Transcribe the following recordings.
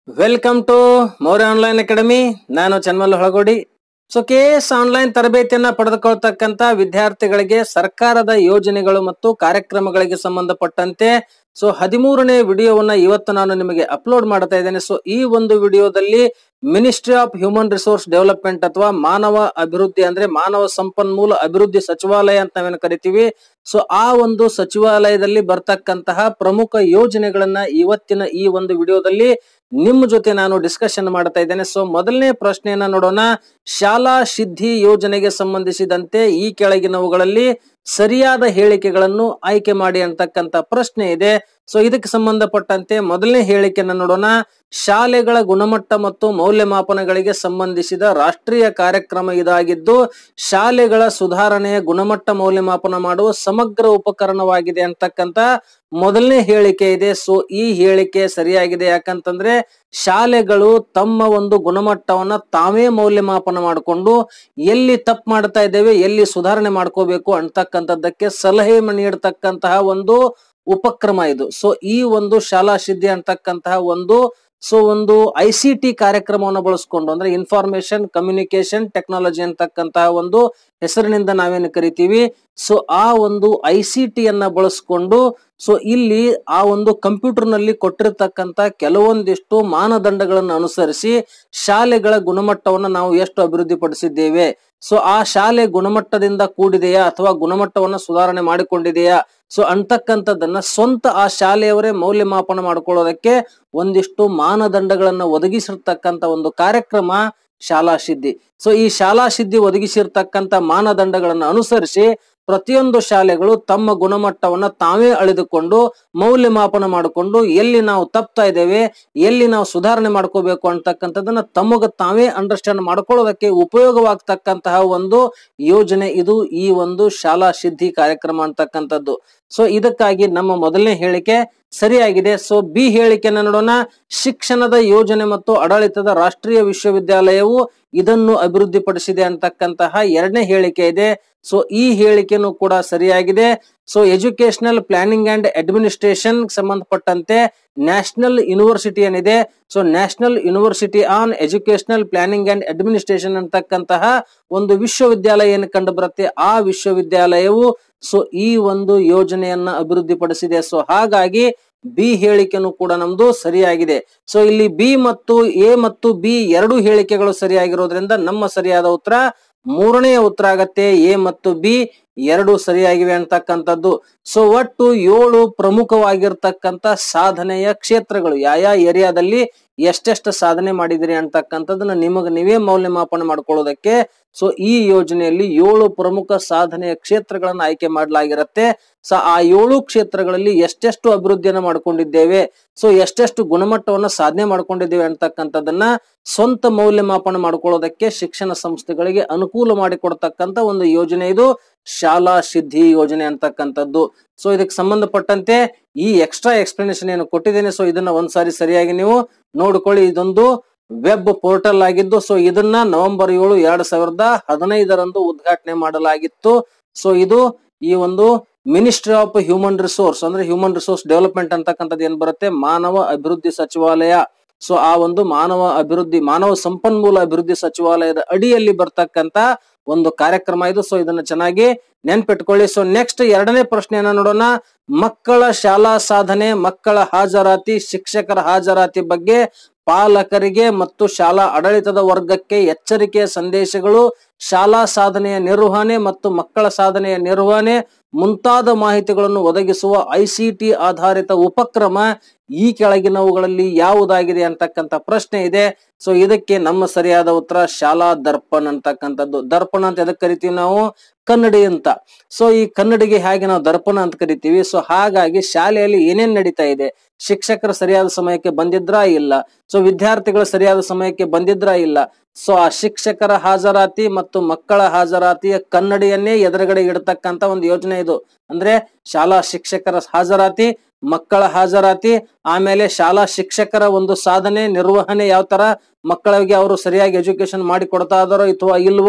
welcome to Maurya online academy ನಾನು Chanmal Holagodi so K S online ತರಬೇತಿಯನ್ನ ಪಡೆದುಕೊಳ್ತಕ್ಕಂತ ವಿದ್ಯಾರ್ಥಿಗಳಿಗೆ ಸರ್ಕಾರದ ಯೋಜನೆಗಳು ಮತ್ತು ಕಾರ್ಯಕ್ರಮಗಳಿಗೆ ಸಂಬಂಧಪಟ್ಟಂತೆ ಸೊ ಹದಿಮೂರನೇ ವಿಡಿಯೋವನ್ನ ಇವತ್ತು ನಾನು ನಿಮಗೆ ಅಪ್ಲೋಡ್ ಮಾಡ್ತಾ ಇದ್ದೇನೆ ಸೊ ಈ ಒಂದು ವಿಡಿಯೋದಲ್ಲಿ ministry of human resource development ಅಥವಾ ಮಾನವ ಅಭಿವೃದ್ಧಿ ಅಂದ್ರೆ ಮಾನವ ಸಂಪನ್ಮೂಲ ಅಭಿವೃದ್ಧಿ ಸಚಿವಾಲಯ ಅಂತ ನಾವೇನು ಕರಿತೀವಿ ಸೊ ಆ ಒಂದು ಸಚಿವಾಲಯದಲ್ಲಿ ಬರ್ತಕ್ಕಂತಹ ಪ್ರಮುಖ ಯೋಜನೆಗಳನ್ನ ಇವತ್ತಿನ ಈ ಒಂದು ವಿಡಿಯೋದಲ್ಲಿ ನಿಮ್ಮ ಜೊತೆ ನಾನು ಡಿಸ್ಕಷನ್ ಮಾಡ್ತಾ ಇದ್ದೇನೆ ಸೊ ಮೊದಲನೇ ಪ್ರಶ್ನೆಯನ್ನ ನೋಡೋಣ ಶಾಲಾ ಸಿದ್ಧಿ ಯೋಜನೆಗೆ ಸಂಬಂಧಿಸಿದಂತೆ ಈ ಕೆಳಗಿನವುಗಳಲ್ಲಿ ಸರಿಯಾದ ಹೇಳಿಕೆಗಳನ್ನು ಆಯ್ಕೆ ಮಾಡಿ ಅಂತಕ್ಕಂತ ಪ್ರಶ್ನೆ ಇದೆ ಸೊ ಇದಕ್ಕೆ ಸಂಬಂಧಪಟ್ಟಂತೆ ಮೊದಲನೇ ಹೇಳಿಕೆಯನ್ನು ನೋಡೋಣ ಶಾಲೆಗಳ ಗುಣಮಟ್ಟ ಮತ್ತು ಮೌಲ್ಯಮಾಪನಗಳಿಗೆ ಸಂಬಂಧಿಸಿದ ರಾಷ್ಟ್ರೀಯ ಕಾರ್ಯಕ್ರಮ ಇದಾಗಿದ್ದು ಶಾಲೆಗಳ ಸುಧಾರಣೆಯ ಗುಣಮಟ್ಟ ಮೌಲ್ಯಮಾಪನ ಮಾಡುವ ಸಮಗ್ರ ಉಪಕರಣವಾಗಿದೆ ಅಂತಕ್ಕಂತ ಮೊದಲನೇ ಹೇಳಿಕೆ ಇದೆ ಸೊ ಈ ಹೇಳಿಕೆ ಸರಿಯಾಗಿದೆ ಯಾಕಂತಂದ್ರೆ ಶಾಲೆಗಳು ತಮ್ಮ ಒಂದು ಗುಣಮಟ್ಟವನ್ನ ತಾವೇ ಮೌಲ್ಯಮಾಪನ ಮಾಡಿಕೊಂಡು ಎಲ್ಲಿ ತಪ್ಪು ಮಾಡ್ತಾ ಇದ್ದೇವೆ ಎಲ್ಲಿ ಸುಧಾರಣೆ ಮಾಡ್ಕೋಬೇಕು ಅಂತಕ್ಕಂಥದ್ದಕ್ಕೆ ಸಲಹೆ ನೀಡತಕ್ಕಂತಹ ಒಂದು ಉಪಕ್ರಮ ಇದು ಸೊ ಈ ಒಂದು ಶಾಲಾ ಸಿದ್ಧಿ ಅಂತಕ್ಕಂತಹ ಒಂದು ಸೊ ಒಂದು ಐ ಸಿ ಟಿ ಕಾರ್ಯಕ್ರಮವನ್ನು ಬಳಸ್ಕೊಂಡು ಅಂದ್ರೆ ಇನ್ಫಾರ್ಮೇಶನ್ ಕಮ್ಯುನಿಕೇಶನ್ ಟೆಕ್ನಾಲಜಿ ಅಂತಕ್ಕಂತಹ ಒಂದು ಹೆಸರಿನಿಂದ ನಾವೇನು ಕರಿತೀವಿ ಸೊ ಆ ಒಂದು ಐ ಸಿ ಟಿ ಅನ್ನ ಬಳಸ್ಕೊಂಡು ಸೊ ಇಲ್ಲಿ ಆ ಒಂದು ಕಂಪ್ಯೂಟರ್ ನಲ್ಲಿ ಕೊಟ್ಟಿರ್ತಕ್ಕಂತ ಕೆಲವೊಂದಿಷ್ಟು ಮಾನದಂಡಗಳನ್ನು ಅನುಸರಿಸಿ ಶಾಲೆಗಳ ಗುಣಮಟ್ಟವನ್ನು ನಾವು ಎಷ್ಟು ಅಭಿವೃದ್ಧಿ ಪಡಿಸಿದ್ದೇವೆ ಸೊ ಆ ಶಾಲೆ ಗುಣಮಟ್ಟದಿಂದ ಕೂಡಿದೆಯಾ ಅಥವಾ ಗುಣಮಟ್ಟವನ್ನು ಸುಧಾರಣೆ ಮಾಡಿಕೊಂಡಿದೆಯಾ ಸೊ ಅಂತಕ್ಕಂಥದ್ದನ್ನ ಸ್ವಂತ ಆ ಶಾಲೆಯವರೇ ಮೌಲ್ಯಮಾಪನ ಮಾಡ್ಕೊಳ್ಳೋದಕ್ಕೆ ಒಂದಿಷ್ಟು ಮಾನದಂಡಗಳನ್ನ ಒದಗಿಸಿರ್ತಕ್ಕಂತ ಒಂದು ಕಾರ್ಯಕ್ರಮ ಶಾಲಾ ಸಿದ್ಧಿ ಸೊ ಈ ಶಾಲಾ ಸಿದ್ಧಿ ಒದಗಿಸಿರ್ತಕ್ಕಂತ ಮಾನದಂಡಗಳನ್ನು ಅನುಸರಿಸಿ ಪ್ರತಿಯೊಂದು ಶಾಲೆಗಳು ತಮ್ಮ ಗುಣಮಟ್ಟವನ್ನ ತಾವೇ ಅಳೆದುಕೊಂಡು ಮೌಲ್ಯಮಾಪನ ಮಾಡಿಕೊಂಡು ಎಲ್ಲಿ ನಾವು ತಪ್ತಾ ಇದ್ದೇವೆ ಎಲ್ಲಿ ನಾವು ಸುಧಾರಣೆ ಮಾಡ್ಕೋಬೇಕು ಅಂತಕ್ಕಂಥದ್ದನ್ನ ತಮಗ ತಾವೇ ಅಂಡರ್ಸ್ಟ್ಯಾಂಡ್ ಮಾಡ್ಕೊಳ್ಳೋದಕ್ಕೆ ಉಪಯೋಗವಾಗ್ತಕ್ಕಂತಹ ಒಂದು ಯೋಜನೆ ಇದು ಈ ಒಂದು ಶಾಲಾ ಸಿದ್ಧಿ ಕಾರ್ಯಕ್ರಮ ಅಂತಕ್ಕಂಥದ್ದು ಸೊ ಇದಕ್ಕಾಗಿ ನಮ್ಮ ಮೊದಲನೇ ಹೇಳಿಕೆ ಸರಿಯಾಗಿದೆ ಸೊ ಬಿ ಹೇಳಿಕೆಯನ್ನು ನೋಡೋಣ ಶಿಕ್ಷಣದ ಯೋಜನೆ ಮತ್ತು ಆಡಳಿತದ ರಾಷ್ಟ್ರೀಯ ವಿಶ್ವವಿದ್ಯಾಲಯವು ಇದನ್ನು ಅಭಿವೃದ್ಧಿಪಡಿಸಿದೆ ಅಂತಕ್ಕಂತಹ ಎರಡನೇ ಹೇಳಿಕೆ ಇದೆ ಸೊ ಈ ಹೇಳಿಕೆನೂ ಕೂಡ ಸರಿಯಾಗಿದೆ so educational planning and administration ಸಂಬಂಧಪಟ್ಟಂತೆ ನ್ಯಾಷನಲ್ ಯೂನಿವರ್ಸಿಟಿ ಏನಿದೆ so national university on educational planning and administration ಅಂತಕ್ಕಂತಹ ಒಂದು ವಿಶ್ವವಿದ್ಯಾಲಯ ಏನು ಕಂಡು ಬರುತ್ತೆ ಆ ವಿಶ್ವವಿದ್ಯಾಲಯವು ಸೊ ಈ ಒಂದು ಯೋಜನೆಯನ್ನ ಅಭಿವೃದ್ಧಿಪಡಿಸಿದೆ ಸೊ ಹಾಗಾಗಿ ಬಿ ಹೇಳಿಕೆನೂ ಕೂಡ ನಮ್ದು ಸರಿಯಾಗಿದೆ ಸೊ ಇಲ್ಲಿ ಬಿ ಮತ್ತು ಎ ಮತ್ತು ಬಿ ಎರಡು ಹೇಳಿಕೆಗಳು ಸರಿಯಾಗಿರೋದ್ರಿಂದ ನಮ್ಮ ಸರಿಯಾದ ಉತ್ತರ ಮೂರನೆಯ ಉತ್ತರ ಆಗತ್ತೆ ಎ ಮತ್ತು ಬಿ ಎರಡು ಸರಿಯಾಗಿವೆ ಅಂತಕ್ಕಂಥದ್ದು ಸೊ ಒಟ್ಟು ಏಳು ಪ್ರಮುಖವಾಗಿರ್ತಕ್ಕಂಥ ಸಾಧನೆಯ ಕ್ಷೇತ್ರಗಳು ಯಾವ ಏರಿಯಾದಲ್ಲಿ ಎಷ್ಟೆಷ್ಟು ಸಾಧನೆ ಮಾಡಿದಿರಿ ಅಂತಕ್ಕಂಥದ್ದನ್ನ ನಿಮಗೆ ನೀವೇ ಮೌಲ್ಯಮಾಪನ ಮಾಡ್ಕೊಳ್ಳೋದಕ್ಕೆ ಸೊ ಈ ಯೋಜನೆಯಲ್ಲಿ ಏಳು ಪ್ರಮುಖ ಸಾಧನೆಯ ಕ್ಷೇತ್ರಗಳನ್ನು ಆಯ್ಕೆ ಮಾಡಲಾಗಿರುತ್ತೆ ಸೊ ಆ ಏಳು ಕ್ಷೇತ್ರಗಳಲ್ಲಿ ಎಷ್ಟೆಷ್ಟು ಅಭಿವೃದ್ಧಿಯನ್ನ ಮಾಡ್ಕೊಂಡಿದ್ದೇವೆ ಸೊ ಎಷ್ಟೆಷ್ಟು ಗುಣಮಟ್ಟವನ್ನ ಸಾಧನೆ ಮಾಡ್ಕೊಂಡಿದ್ದೇವೆ ಅಂತಕ್ಕಂಥದ್ದನ್ನ ಸ್ವಂತ ಮೌಲ್ಯಮಾಪನ ಮಾಡ್ಕೊಳ್ಳೋದಕ್ಕೆ ಶಿಕ್ಷಣ ಸಂಸ್ಥೆಗಳಿಗೆ ಅನುಕೂಲ ಮಾಡಿಕೊಡ್ತಕ್ಕಂತ ಒಂದು ಯೋಜನೆ ಇದು ಶಾಲಾ ಸಿದ್ಧಿ ಯೋಜನೆ ಅಂತಕ್ಕಂಥದ್ದು ಸೊ ಇದಕ್ಕೆ ಸಂಬಂಧಪಟ್ಟಂತೆ ಈ ಎಕ್ಸ್ಟ್ರಾ ಎಕ್ಸ್ಪ್ಲನೇಷನ್ ಏನು ಕೊಟ್ಟಿದ್ದೇನೆ ಸೊ ಇದನ್ನ ಒಂದ್ಸಾರಿ ಸರಿಯಾಗಿ ನೀವು ನೋಡ್ಕೊಳ್ಳಿ ಇದೊಂದು ವೆಬ್ ಪೋರ್ಟಲ್ ಆಗಿದ್ದು ಸೊ ಇದನ್ನ ನವೆಂಬರ್ ಏಳು ಎರಡ್ ಸಾವಿರದ ಹದಿನೈದರಂದು ಉದ್ಘಾಟನೆ ಮಾಡಲಾಗಿತ್ತು ಸೊ ಇದು ಈ ಒಂದು ಮಿನಿಸ್ಟ್ರಿ ಆಫ್ ಹ್ಯೂಮನ್ ರಿಸೋರ್ಸ್ ಅಂದ್ರೆ ಹ್ಯೂಮನ್ ರಿಸೋರ್ಸ್ ಡೆವಲಪ್ಮೆಂಟ್ ಅಂತಕ್ಕಂಥದ್ದು ಏನ್ ಬರುತ್ತೆ ಮಾನವ ಅಭಿವೃದ್ಧಿ ಸಚಿವಾಲಯ ಸೊ ಆ ಒಂದು ಮಾನವ ಅಭಿವೃದ್ಧಿ ಮಾನವ ಸಂಪನ್ಮೂಲ ಅಭಿವೃದ್ಧಿ ಸಚಿವಾಲಯದ ಅಡಿಯಲ್ಲಿ ಬರ್ತಕ್ಕಂತ ಒಂದು ಕಾರ್ಯಕ್ರಮ ಇದು ಸೊ ಇದನ್ನ ಚೆನ್ನಾಗಿ ನೆನ್ಪಿಟ್ಕೊಳ್ಳಿ ಸೊ ನೆಕ್ಸ್ಟ್ ಎರಡನೇ ಪ್ರಶ್ನೆಯನ್ನ ನೋಡೋಣ ಮಕ್ಕಳ ಶಾಲಾ ಸಾಧನೆ ಮಕ್ಕಳ ಹಾಜರಾತಿ ಶಿಕ್ಷಕರ ಹಾಜರಾತಿ ಬಗ್ಗೆ ಪಾಲಕರಿಗೆ ಮತ್ತು ಶಾಲಾ ಆಡಳಿತದ ವರ್ಗಕ್ಕೆ ಎಚ್ಚರಿಕೆಯ ಸಂದೇಶಗಳು ಶಾಲಾ ಸಾಧನೆಯ ನಿರ್ವಹಣೆ ಮತ್ತು ಮಕ್ಕಳ ಸಾಧನೆಯ ನಿರ್ವಹಣೆ ಮುಂತಾದ ಮಾಹಿತಿಗಳನ್ನು ಒದಗಿಸುವ ಐಸಿಟಿ ಆಧಾರಿತ ಉಪಕ್ರಮ ಈ ಕೆಳಗಿನವುಗಳಲ್ಲಿ ಯಾವುದಾಗಿದೆ ಅಂತಕ್ಕಂಥ ಪ್ರಶ್ನೆ ಇದೆ ಸೊ ಇದಕ್ಕೆ ನಮ್ಮ ಸರಿಯಾದ ಉತ್ತರ ಶಾಲಾ ದರ್ಪಣ್ ಅಂತಕ್ಕಂಥದ್ದು ದರ್ಪಣ ಅಂತ ಎದಕ್ಕೆ ಕರಿತೀವಿ ನಾವು ಕನ್ನಡಿ ಅಂತ ಸೊ ಈ ಕನ್ನಡಿಗೆ ಹೇಗೆ ನಾವು ದರ್ಪಣ ಅಂತ ಕರಿತೀವಿ ಸೊ ಹಾಗಾಗಿ ಶಾಲೆಯಲ್ಲಿ ಏನೇನ್ ನಡೀತಾ ಇದೆ ಶಿಕ್ಷಕರು ಸರಿಯಾದ ಸಮಯಕ್ಕೆ ಬಂದಿದ್ರಾ ಇಲ್ಲ ಸೊ ವಿದ್ಯಾರ್ಥಿಗಳು ಸರಿಯಾದ ಸಮಯಕ್ಕೆ ಬಂದಿದ್ರಾ ಇಲ್ಲ ಸೊ ಆ ಶಿಕ್ಷಕರ ಹಾಜರಾತಿ ಮತ್ತು ಮಕ್ಕಳ ಹಾಜರಾತಿಯ ಕನ್ನಡಿಯನ್ನೇ ಎದುರುಗಡೆ ಇಡತಕ್ಕಂತ ಒಂದು ಯೋಜನೆ ಇದು ಅಂದ್ರೆ ಶಾಲಾ ಶಿಕ್ಷಕರ ಹಾಜರಾತಿ ಮಕ್ಕಳ ಹಾಜರಾತಿ ಆಮೇಲೆ ಶಾಲಾ ಶಿಕ್ಷಕರ ಒಂದು ಸಾಧನೆ ನಿರ್ವಹಣೆ ಯಾವ ತರ ಮಕ್ಕಳಿಗೆ ಅವರು ಸರಿಯಾಗಿ ಎಜುಕೇಶನ್ ಮಾಡಿ ಕೊಡ್ತಾ ಇದಾರೋ ಅಥವಾ ಇಲ್ವೋ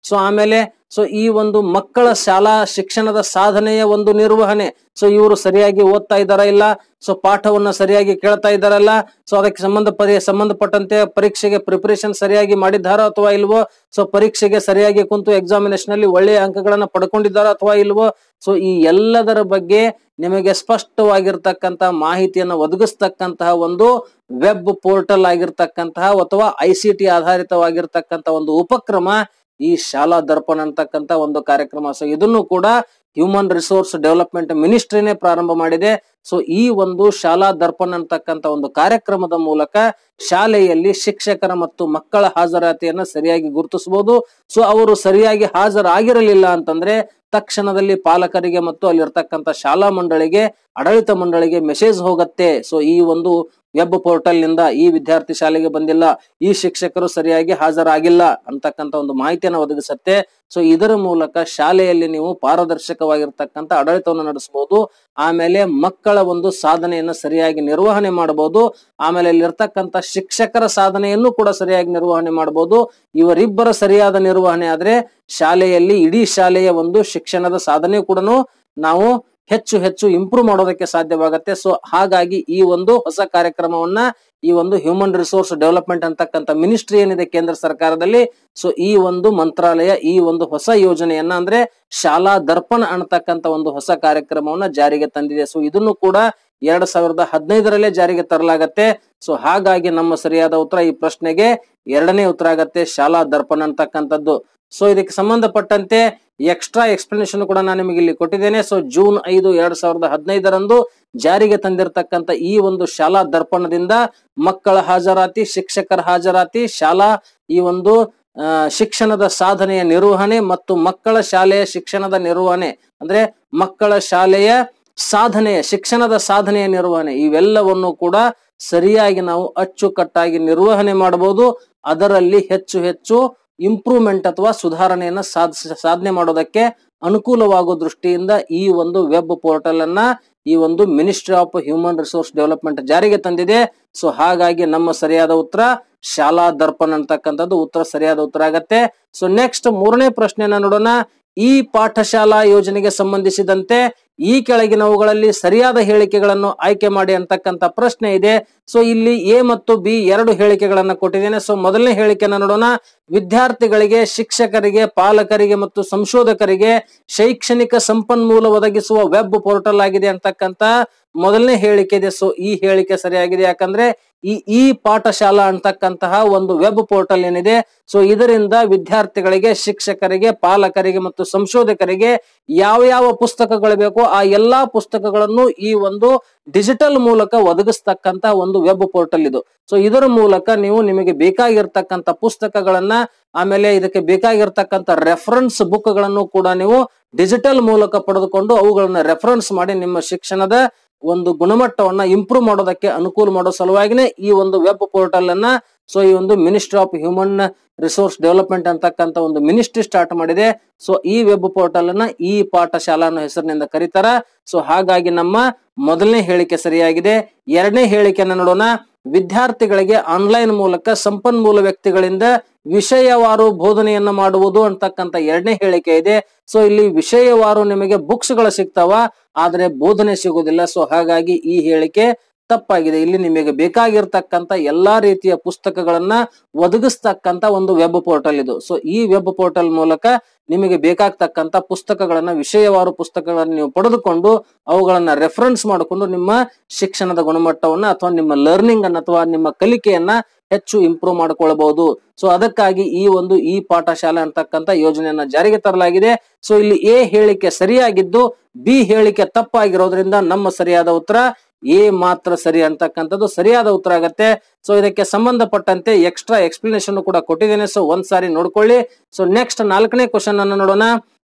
ಸೊ ಆಮೇಲೆ ಸೊ ಈ ಒಂದು ಮಕ್ಕಳ ಶಾಲಾ ಶಿಕ್ಷಣದ ಸಾಧನೆಯ ಒಂದು ನಿರ್ವಹಣೆ ಸೊ ಇವರು ಸರಿಯಾಗಿ ಓದ್ತಾ ಇದಾರ ಇಲ್ಲ ಸೊ ಪಾಠವನ್ನ ಸರಿಯಾಗಿ ಕೇಳ್ತಾ ಇದಾರಲ್ಲ ಸೊ ಅದಕ್ಕೆ ಸಂಬಂಧ ಪರಿ ಸಂಬಂಧಪಟ್ಟಂತೆ ಪರೀಕ್ಷೆಗೆ ಪ್ರಿಪರೇಷನ್ ಸರಿಯಾಗಿ ಮಾಡಿದ್ದಾರೋ ಅಥವಾ ಇಲ್ವೋ ಸೊ ಪರೀಕ್ಷೆಗೆ ಸರಿಯಾಗಿ ಕುಂತು ಎಕ್ಸಾಮಿನೇಷನ್ ಅಲ್ಲಿ ಒಳ್ಳೆಯ ಅಂಕಗಳನ್ನ ಪಡ್ಕೊಂಡಿದ್ದಾರೋ ಅಥವಾ ಇಲ್ವೋ ಸೊ ಈ ಎಲ್ಲದರ ಬಗ್ಗೆ ನಿಮಗೆ ಸ್ಪಷ್ಟವಾಗಿರ್ತಕ್ಕಂತ ಮಾಹಿತಿಯನ್ನು ಒದಗಿಸ್ತಕ್ಕಂತಹ ಒಂದು ವೆಬ್ ಪೋರ್ಟಲ್ ಆಗಿರ್ತಕ್ಕಂತಹ ಅಥವಾ ಐ ಸಿ ಟಿ ಆಧಾರಿತವಾಗಿರ್ತಕ್ಕಂತ ಒಂದು ಉಪಕ್ರಮ ಈ ಶಾಲಾ ದರ್ಪಣ ಅಂತಕ್ಕಂತ ಒಂದು ಕಾರ್ಯಕ್ರಮ ಸೊ ಇದನ್ನು ಕೂಡ ಹ್ಯೂಮನ್ ರಿಸೋರ್ಸ್ ಡೆವಲಪ್ಮೆಂಟ್ ಮಿನಿಸ್ಟ್ರಿನೇ ಪ್ರಾರಂಭ ಮಾಡಿದೆ ಸೊ ಈ ಒಂದು ಶಾಲಾ ದರ್ಪಣ ಅಂತಕ್ಕಂತ ಒಂದು ಕಾರ್ಯಕ್ರಮದ ಮೂಲಕ ಶಾಲೆಯಲ್ಲಿ ಶಿಕ್ಷಕರ ಮತ್ತು ಮಕ್ಕಳ ಹಾಜರಾತಿಯನ್ನ ಸರಿಯಾಗಿ ಗುರುತಿಸಬಹುದು ಸೊ ಅವರು ಸರಿಯಾಗಿ ಹಾಜರಾಗಿರಲಿಲ್ಲ ಅಂತಂದ್ರೆ ತಕ್ಷಣದಲ್ಲಿ ಪಾಲಕರಿಗೆ ಮತ್ತು ಅಲ್ಲಿರ್ತಕ್ಕಂಥ ಶಾಲಾ ಮಂಡಳಿಗೆ ಆಡಳಿತ ಮಂಡಳಿಗೆ ಮೆಸೇಜ್ ಹೋಗುತ್ತೆ ಸೊ ಈ ಒಂದು ವೆಬ್ ಪೋರ್ಟಲ್ ನಿಂದ ಈ ವಿದ್ಯಾರ್ಥಿ ಶಾಲೆಗೆ ಬಂದಿಲ್ಲ ಈ ಶಿಕ್ಷಕರು ಸರಿಯಾಗಿ ಹಾಜರಾಗಿಲ್ಲ ಅಂತಕ್ಕಂಥ ಒಂದು ಮಾಹಿತಿಯನ್ನು ಒದಗಿಸುತ್ತೆ ಸೊ ಇದರ ಮೂಲಕ ಶಾಲೆಯಲ್ಲಿ ನೀವು ಪಾರದರ್ಶಕವಾಗಿರ್ತಕ್ಕಂಥ ಆಡಳಿತವನ್ನು ನಡೆಸಬಹುದು ಆಮೇಲೆ ಮಕ್ಕಳ ಒಂದು ಸಾಧನೆಯನ್ನು ಸರಿಯಾಗಿ ನಿರ್ವಹಣೆ ಮಾಡಬಹುದು ಆಮೇಲೆ ಇಲ್ಲಿರ್ತಕ್ಕಂಥ ಶಿಕ್ಷಕರ ಸಾಧನೆಯನ್ನು ಕೂಡ ಸರಿಯಾಗಿ ನಿರ್ವಹಣೆ ಮಾಡಬಹುದು ಇವರಿಬ್ಬರ ಸರಿಯಾದ ನಿರ್ವಹಣೆ ಆದ್ರೆ ಶಾಲೆಯಲ್ಲಿ ಇಡೀ ಶಾಲೆಯ ಒಂದು ಶಿಕ್ಷಣದ ಸಾಧನೆ ಕೂಡ ನಾವು ಹೆಚ್ಚು ಹೆಚ್ಚು ಇಂಪ್ರೂವ್ ಮಾಡೋದಕ್ಕೆ ಸಾಧ್ಯವಾಗುತ್ತೆ ಸೊ ಹಾಗಾಗಿ ಈ ಒಂದು ಹೊಸ ಕಾರ್ಯಕ್ರಮವನ್ನ ಈ ಒಂದು ಹ್ಯೂಮನ್ ರಿಸೋರ್ಸ್ ಡೆವಲಪ್ಮೆಂಟ್ ಅಂತಕ್ಕಂಥ ಮಿನಿಸ್ಟ್ರಿ ಏನಿದೆ ಕೇಂದ್ರ ಸರ್ಕಾರದಲ್ಲಿ ಸೊ ಈ ಒಂದು ಮಂತ್ರಾಲಯ ಈ ಒಂದು ಹೊಸ ಯೋಜನೆಯನ್ನ ಅಂದ್ರೆ ಶಾಲಾ ದರ್ಪಣ ಅನ್ನತಕ್ಕಂತ ಒಂದು ಹೊಸ ಕಾರ್ಯಕ್ರಮವನ್ನ ಜಾರಿಗೆ ತಂದಿದೆ ಸೊ ಇದನ್ನು ಕೂಡ ಎರಡ್ ಸಾವಿರದ ಹದಿನೈದರಲ್ಲೇ ಜಾರಿಗೆ ತರಲಾಗತ್ತೆ ಸೊ ಹಾಗಾಗಿ ನಮ್ಮ ಸರಿಯಾದ ಉತ್ತರ ಈ ಪ್ರಶ್ನೆಗೆ ಎರಡನೇ ಉತ್ತರ ಆಗತ್ತೆ ಶಾಲಾ ದರ್ಪಣ ಅಂತಕ್ಕಂಥದ್ದು ಸೊ ಇದಕ್ಕೆ ಸಂಬಂಧಪಟ್ಟಂತೆ ಎಕ್ಸ್ಟ್ರಾ ಎಕ್ಸ್ಪ್ಲನೇಷನ್ ಕೂಡ ನಾನು ನಿಮಗೆ ಇಲ್ಲಿ ಕೊಟ್ಟಿದ್ದೇನೆ ಸೊ ಜೂನ್ ಐದು ಎರಡ್ ಸಾವಿರದ ಹದಿನೈದರಂದು ಜಾರಿಗೆ ತಂದಿರತಕ್ಕಂತ ಈ ಒಂದು ಶಾಲಾ ದರ್ಪಣದಿಂದ ಮಕ್ಕಳ ಹಾಜರಾತಿ ಶಿಕ್ಷಕರ ಹಾಜರಾತಿ ಶಾಲಾ ಈ ಒಂದು ಆ, ಶಿಕ್ಷಣದ ಸಾಧನೆಯ ನಿರ್ವಹಣೆ ಮತ್ತು ಮಕ್ಕಳ ಶಾಲೆಯ ಶಿಕ್ಷಣದ ನಿರ್ವಹಣೆ ಅಂದ್ರೆ ಮಕ್ಕಳ ಶಾಲೆಯ ಸಾಧನೆಯ ಶಿಕ್ಷಣದ ಸಾಧನೆಯ ನಿರ್ವಹಣೆ ಇವೆಲ್ಲವನ್ನು ಕೂಡ ಸರಿಯಾಗಿ ನಾವು ಅಚ್ಚುಕಟ್ಟಾಗಿ ನಿರ್ವಹಣೆ ಮಾಡಬಹುದು ಅದರಲ್ಲಿ ಹೆಚ್ಚು ಹೆಚ್ಚು ಇಂಪ್ರೂವ್ಮೆಂಟ್ ಅಥವಾ ಸುಧಾರಣೆಯನ್ನ ಸಾಧಿಸ ಸಾಧನೆ ಮಾಡೋದಕ್ಕೆ ಅನುಕೂಲವಾಗುವ ದೃಷ್ಟಿಯಿಂದ ಈ ಒಂದು ವೆಬ್ ಪೋರ್ಟಲ್ ಅನ್ನ ಈ ಒಂದು ministry of human resource development ಜಾರಿಗೆ ತಂದಿದೆ ಸೊ ಹಾಗಾಗಿ ನಮ್ಮ ಸರಿಯಾದ ಉತ್ತರ ಶಾಲಾ ದರ್ಪಣ ಅಂತಕ್ಕಂಥದ್ದು ಉತ್ತರ ಸರಿಯಾದ ಉತ್ತರ ಆಗತ್ತೆ ಸೊ ನೆಕ್ಸ್ಟ್ ಮೂರನೇ ಪ್ರಶ್ನೆಯನ್ನ ನೋಡೋಣ ಈ ಪಾಠಶಾಲಾ ಯೋಜನೆಗೆ ಸಂಬಂಧಿಸಿದಂತೆ ಈ ಕೆಳಗಿನವುಗಳಲ್ಲಿ ಸರಿಯಾದ ಹೇಳಿಕೆಗಳನ್ನು ಆಯ್ಕೆ ಮಾಡಿ ಅಂತಕ್ಕಂಥ ಪ್ರಶ್ನೆ ಇದೆ ಸೊ ಇಲ್ಲಿ ಎ ಮತ್ತು ಬಿ ಎರಡು ಹೇಳಿಕೆಗಳನ್ನ ಕೊಟ್ಟಿದ್ದೇನೆ ಸೊ ಮೊದಲನೇ ಹೇಳಿಕೆಯನ್ನ ನೋಡೋಣ ವಿದ್ಯಾರ್ಥಿಗಳಿಗೆ ಶಿಕ್ಷಕರಿಗೆ ಪಾಲಕರಿಗೆ ಮತ್ತು ಸಂಶೋಧಕರಿಗೆ ಶೈಕ್ಷಣಿಕ ಸಂಪನ್ಮೂಲ ಒದಗಿಸುವ ವೆಬ್ ಪೋರ್ಟಲ್ ಆಗಿದೆ ಅಂತಕ್ಕಂತ ಮೊದಲನೇ ಹೇಳಿಕೆ ಇದೆ ಸೊ ಈ ಹೇಳಿಕೆ ಸರಿಯಾಗಿದೆ ಯಾಕಂದ್ರೆ ಈ ಈ ಪಾಠಶಾಲಾ ಅಂತಕ್ಕಂತಹ ಒಂದು ವೆಬ್ ಪೋರ್ಟಲ್ ಏನಿದೆ ಸೊ ಇದರಿಂದ ವಿದ್ಯಾರ್ಥಿಗಳಿಗೆ ಶಿಕ್ಷಕರಿಗೆ ಪಾಲಕರಿಗೆ ಮತ್ತು ಸಂಶೋಧಕರಿಗೆ ಯಾವ ಯಾವ ಪುಸ್ತಕಗಳು ಬೇಕೋ ಆ ಎಲ್ಲಾ ಪುಸ್ತಕಗಳನ್ನು ಈ ಒಂದು ಡಿಜಿಟಲ್ ಮೂಲಕ ಒದಗಿಸ್ತಕ್ಕಂತ ಒಂದು ವೆಬ್ ಪೋರ್ಟಲ್ ಇದು ಸೊ ಇದರ ಮೂಲಕ ನೀವು ನಿಮಗೆ ಬೇಕಾಗಿರ್ತಕ್ಕಂಥ ಪುಸ್ತಕಗಳನ್ನ ಆಮೇಲೆ ಇದಕ್ಕೆ ಬೇಕಾಗಿರ್ತಕ್ಕಂಥ ರೆಫರೆನ್ಸ್ ಬುಕ್ ಗಳನ್ನು ಕೂಡ ನೀವು ಡಿಜಿಟಲ್ ಮೂಲಕ ಪಡೆದುಕೊಂಡು ಅವುಗಳನ್ನ ರೆಫರೆನ್ಸ್ ಮಾಡಿ ನಿಮ್ಮ ಶಿಕ್ಷಣದ ಒಂದು ಗುಣಮಟ್ಟವನ್ನ ಇಂಪ್ರೂವ್ ಮಾಡೋದಕ್ಕೆ ಅನುಕೂಲ ಮಾಡೋ ಸಲುವಾಗಿನೇ ಈ ಒಂದು ವೆಬ್ ಪೋರ್ಟಲ್ ಅನ್ನ ಸೊ ಈ ಒಂದು ministry of human resource development ಅಂತಕ್ಕಂಥ ಒಂದು ಮಿನಿಸ್ಟ್ರಿ ಸ್ಟಾರ್ಟ್ ಮಾಡಿದೆ ಸೊ ಈ ವೆಬ್ ಪೋರ್ಟಲ್ ಅನ್ನ ಈ ಪಾಠಶಾಲಾ ಅನ್ನೋ ಹೆಸರಿನಿಂದ ಕರೀತಾರ ಸೊ ಹಾಗಾಗಿ ನಮ್ಮ ಮೊದಲನೇ ಹೇಳಿಕೆ ಸರಿಯಾಗಿದೆ ಎರಡನೇ ಹೇಳಿಕೆಯನ್ನ ನೋಡೋಣ ವಿದ್ಯಾರ್ಥಿಗಳಿಗೆ ಆನ್ಲೈನ್ ಮೂಲಕ ಸಂಪನ್ಮೂಲ ವ್ಯಕ್ತಿಗಳಿಂದ ವಿಷಯವಾರು ಬೋಧನೆಯನ್ನ ಮಾಡುವುದು ಅಂತಕ್ಕಂಥ ಎರಡನೇ ಹೇಳಿಕೆ ಇದೆ ಸೊ ಇಲ್ಲಿ ವಿಷಯವಾರು ನಿಮಗೆ ಬುಕ್ಸ್ ಗಳು ಸಿಗ್ತಾವ ಆದ್ರೆ ಬೋಧನೆ ಸಿಗುವುದಿಲ್ಲ ಸೊ ಹಾಗಾಗಿ ಈ ಹೇಳಿಕೆ ತಪ್ಪಾಗಿದೆ ಇಲ್ಲಿ ನಿಮಗೆ ಬೇಕಾಗಿರ್ತಕ್ಕಂಥ ಎಲ್ಲಾ ರೀತಿಯ ಪುಸ್ತಕಗಳನ್ನ ಒದಗಿಸ್ತಕ್ಕಂತ ಒಂದು ವೆಬ್ ಪೋರ್ಟಲ್ ಇದು ಸೊ ಈ ವೆಬ್ ಪೋರ್ಟಲ್ ಮೂಲಕ ನಿಮಗೆ ಬೇಕಾಗ್ತಕ್ಕಂತ ಪುಸ್ತಕಗಳನ್ನ ವಿಷಯವಾರು ಪುಸ್ತಕಗಳನ್ನ ನೀವು ಪಡೆದುಕೊಂಡು ಅವುಗಳನ್ನ ರೆಫರೆನ್ಸ್ ಮಾಡಿಕೊಂಡು ನಿಮ್ಮ ಶಿಕ್ಷಣದ ಗುಣಮಟ್ಟವನ್ನ ಅಥವಾ ನಿಮ್ಮ ಲರ್ನಿಂಗ್ ಅನ್ನ ಅಥವಾ ನಿಮ್ಮ ಕಲಿಕೆಯನ್ನ ಹೆಚ್ಚು ಇಂಪ್ರೂವ್ ಮಾಡ್ಕೊಳ್ಬಹುದು ಸೊ ಅದಕ್ಕಾಗಿ ಈ ಒಂದು ಈ ಪಾಠಶಾಲೆ ಅಂತಕ್ಕಂಥ ಯೋಜನೆಯನ್ನ ಜಾರಿಗೆ ತರಲಾಗಿದೆ ಸೊ ಇಲ್ಲಿ ಎ ಹೇಳಿಕೆ ಸರಿಯಾಗಿದ್ದು ಬಿ ಹೇಳಿಕೆ ತಪ್ಪಾಗಿರೋದ್ರಿಂದ ನಮ್ಮ ಸರಿಯಾದ ಉತ್ತರ ಎ ಮಾತ್ರ ಸರಿ ಅಂತಕ್ಕಂಥದ್ದು ಸರಿಯಾದ ಉತ್ತರ ಆಗತ್ತೆ ಸೊ ಇದಕ್ಕೆ ಸಂಬಂಧಪಟ್ಟಂತೆ ಎಕ್ಸ್ಟ್ರಾ ಎಕ್ಸ್ಪ್ಲನೇಷನ್ ಕೂಡ ಕೊಟ್ಟಿದ್ದೇನೆ ಸೊ ಒಂದ್ ಸಾರಿ ನೋಡ್ಕೊಳ್ಳಿ ಸೊ ನೆಕ್ಸ್ಟ್ ನಾಲ್ಕನೇ ಕ್ವಶನ್ ಅನ್ನು ನೋಡೋಣ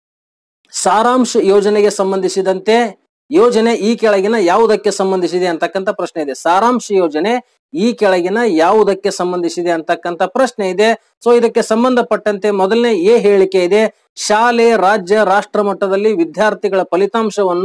ಸಾರಾಂಶ ಯೋಜನೆಗೆ ಸಂಬಂಧಿಸಿದಂತೆ ಯೋಜನೆ ಈ ಕೆಳಗಿನ ಯಾವುದಕ್ಕೆ ಸಂಬಂಧಿಸಿದೆ ಅಂತಕ್ಕಂಥ ಪ್ರಶ್ನೆ ಇದೆ ಸಾರಾಂಶ ಯೋಜನೆ ಈ ಕೆಳಗಿನ ಯಾವುದಕ್ಕೆ ಸಂಬಂಧಿಸಿದೆ ಅಂತಕ್ಕಂಥ ಪ್ರಶ್ನೆ ಇದೆ ಸೊ ಇದಕ್ಕೆ ಸಂಬಂಧಪಟ್ಟಂತೆ ಮೊದಲನೇ ಎ ಹೇಳಿಕೆ ಇದೆ ಶಾಲೆ ರಾಜ್ಯ ರಾಷ್ಟ್ರ ಮಟ್ಟದಲ್ಲಿ ವಿದ್ಯಾರ್ಥಿಗಳ ಫಲಿತಾಂಶವನ್ನು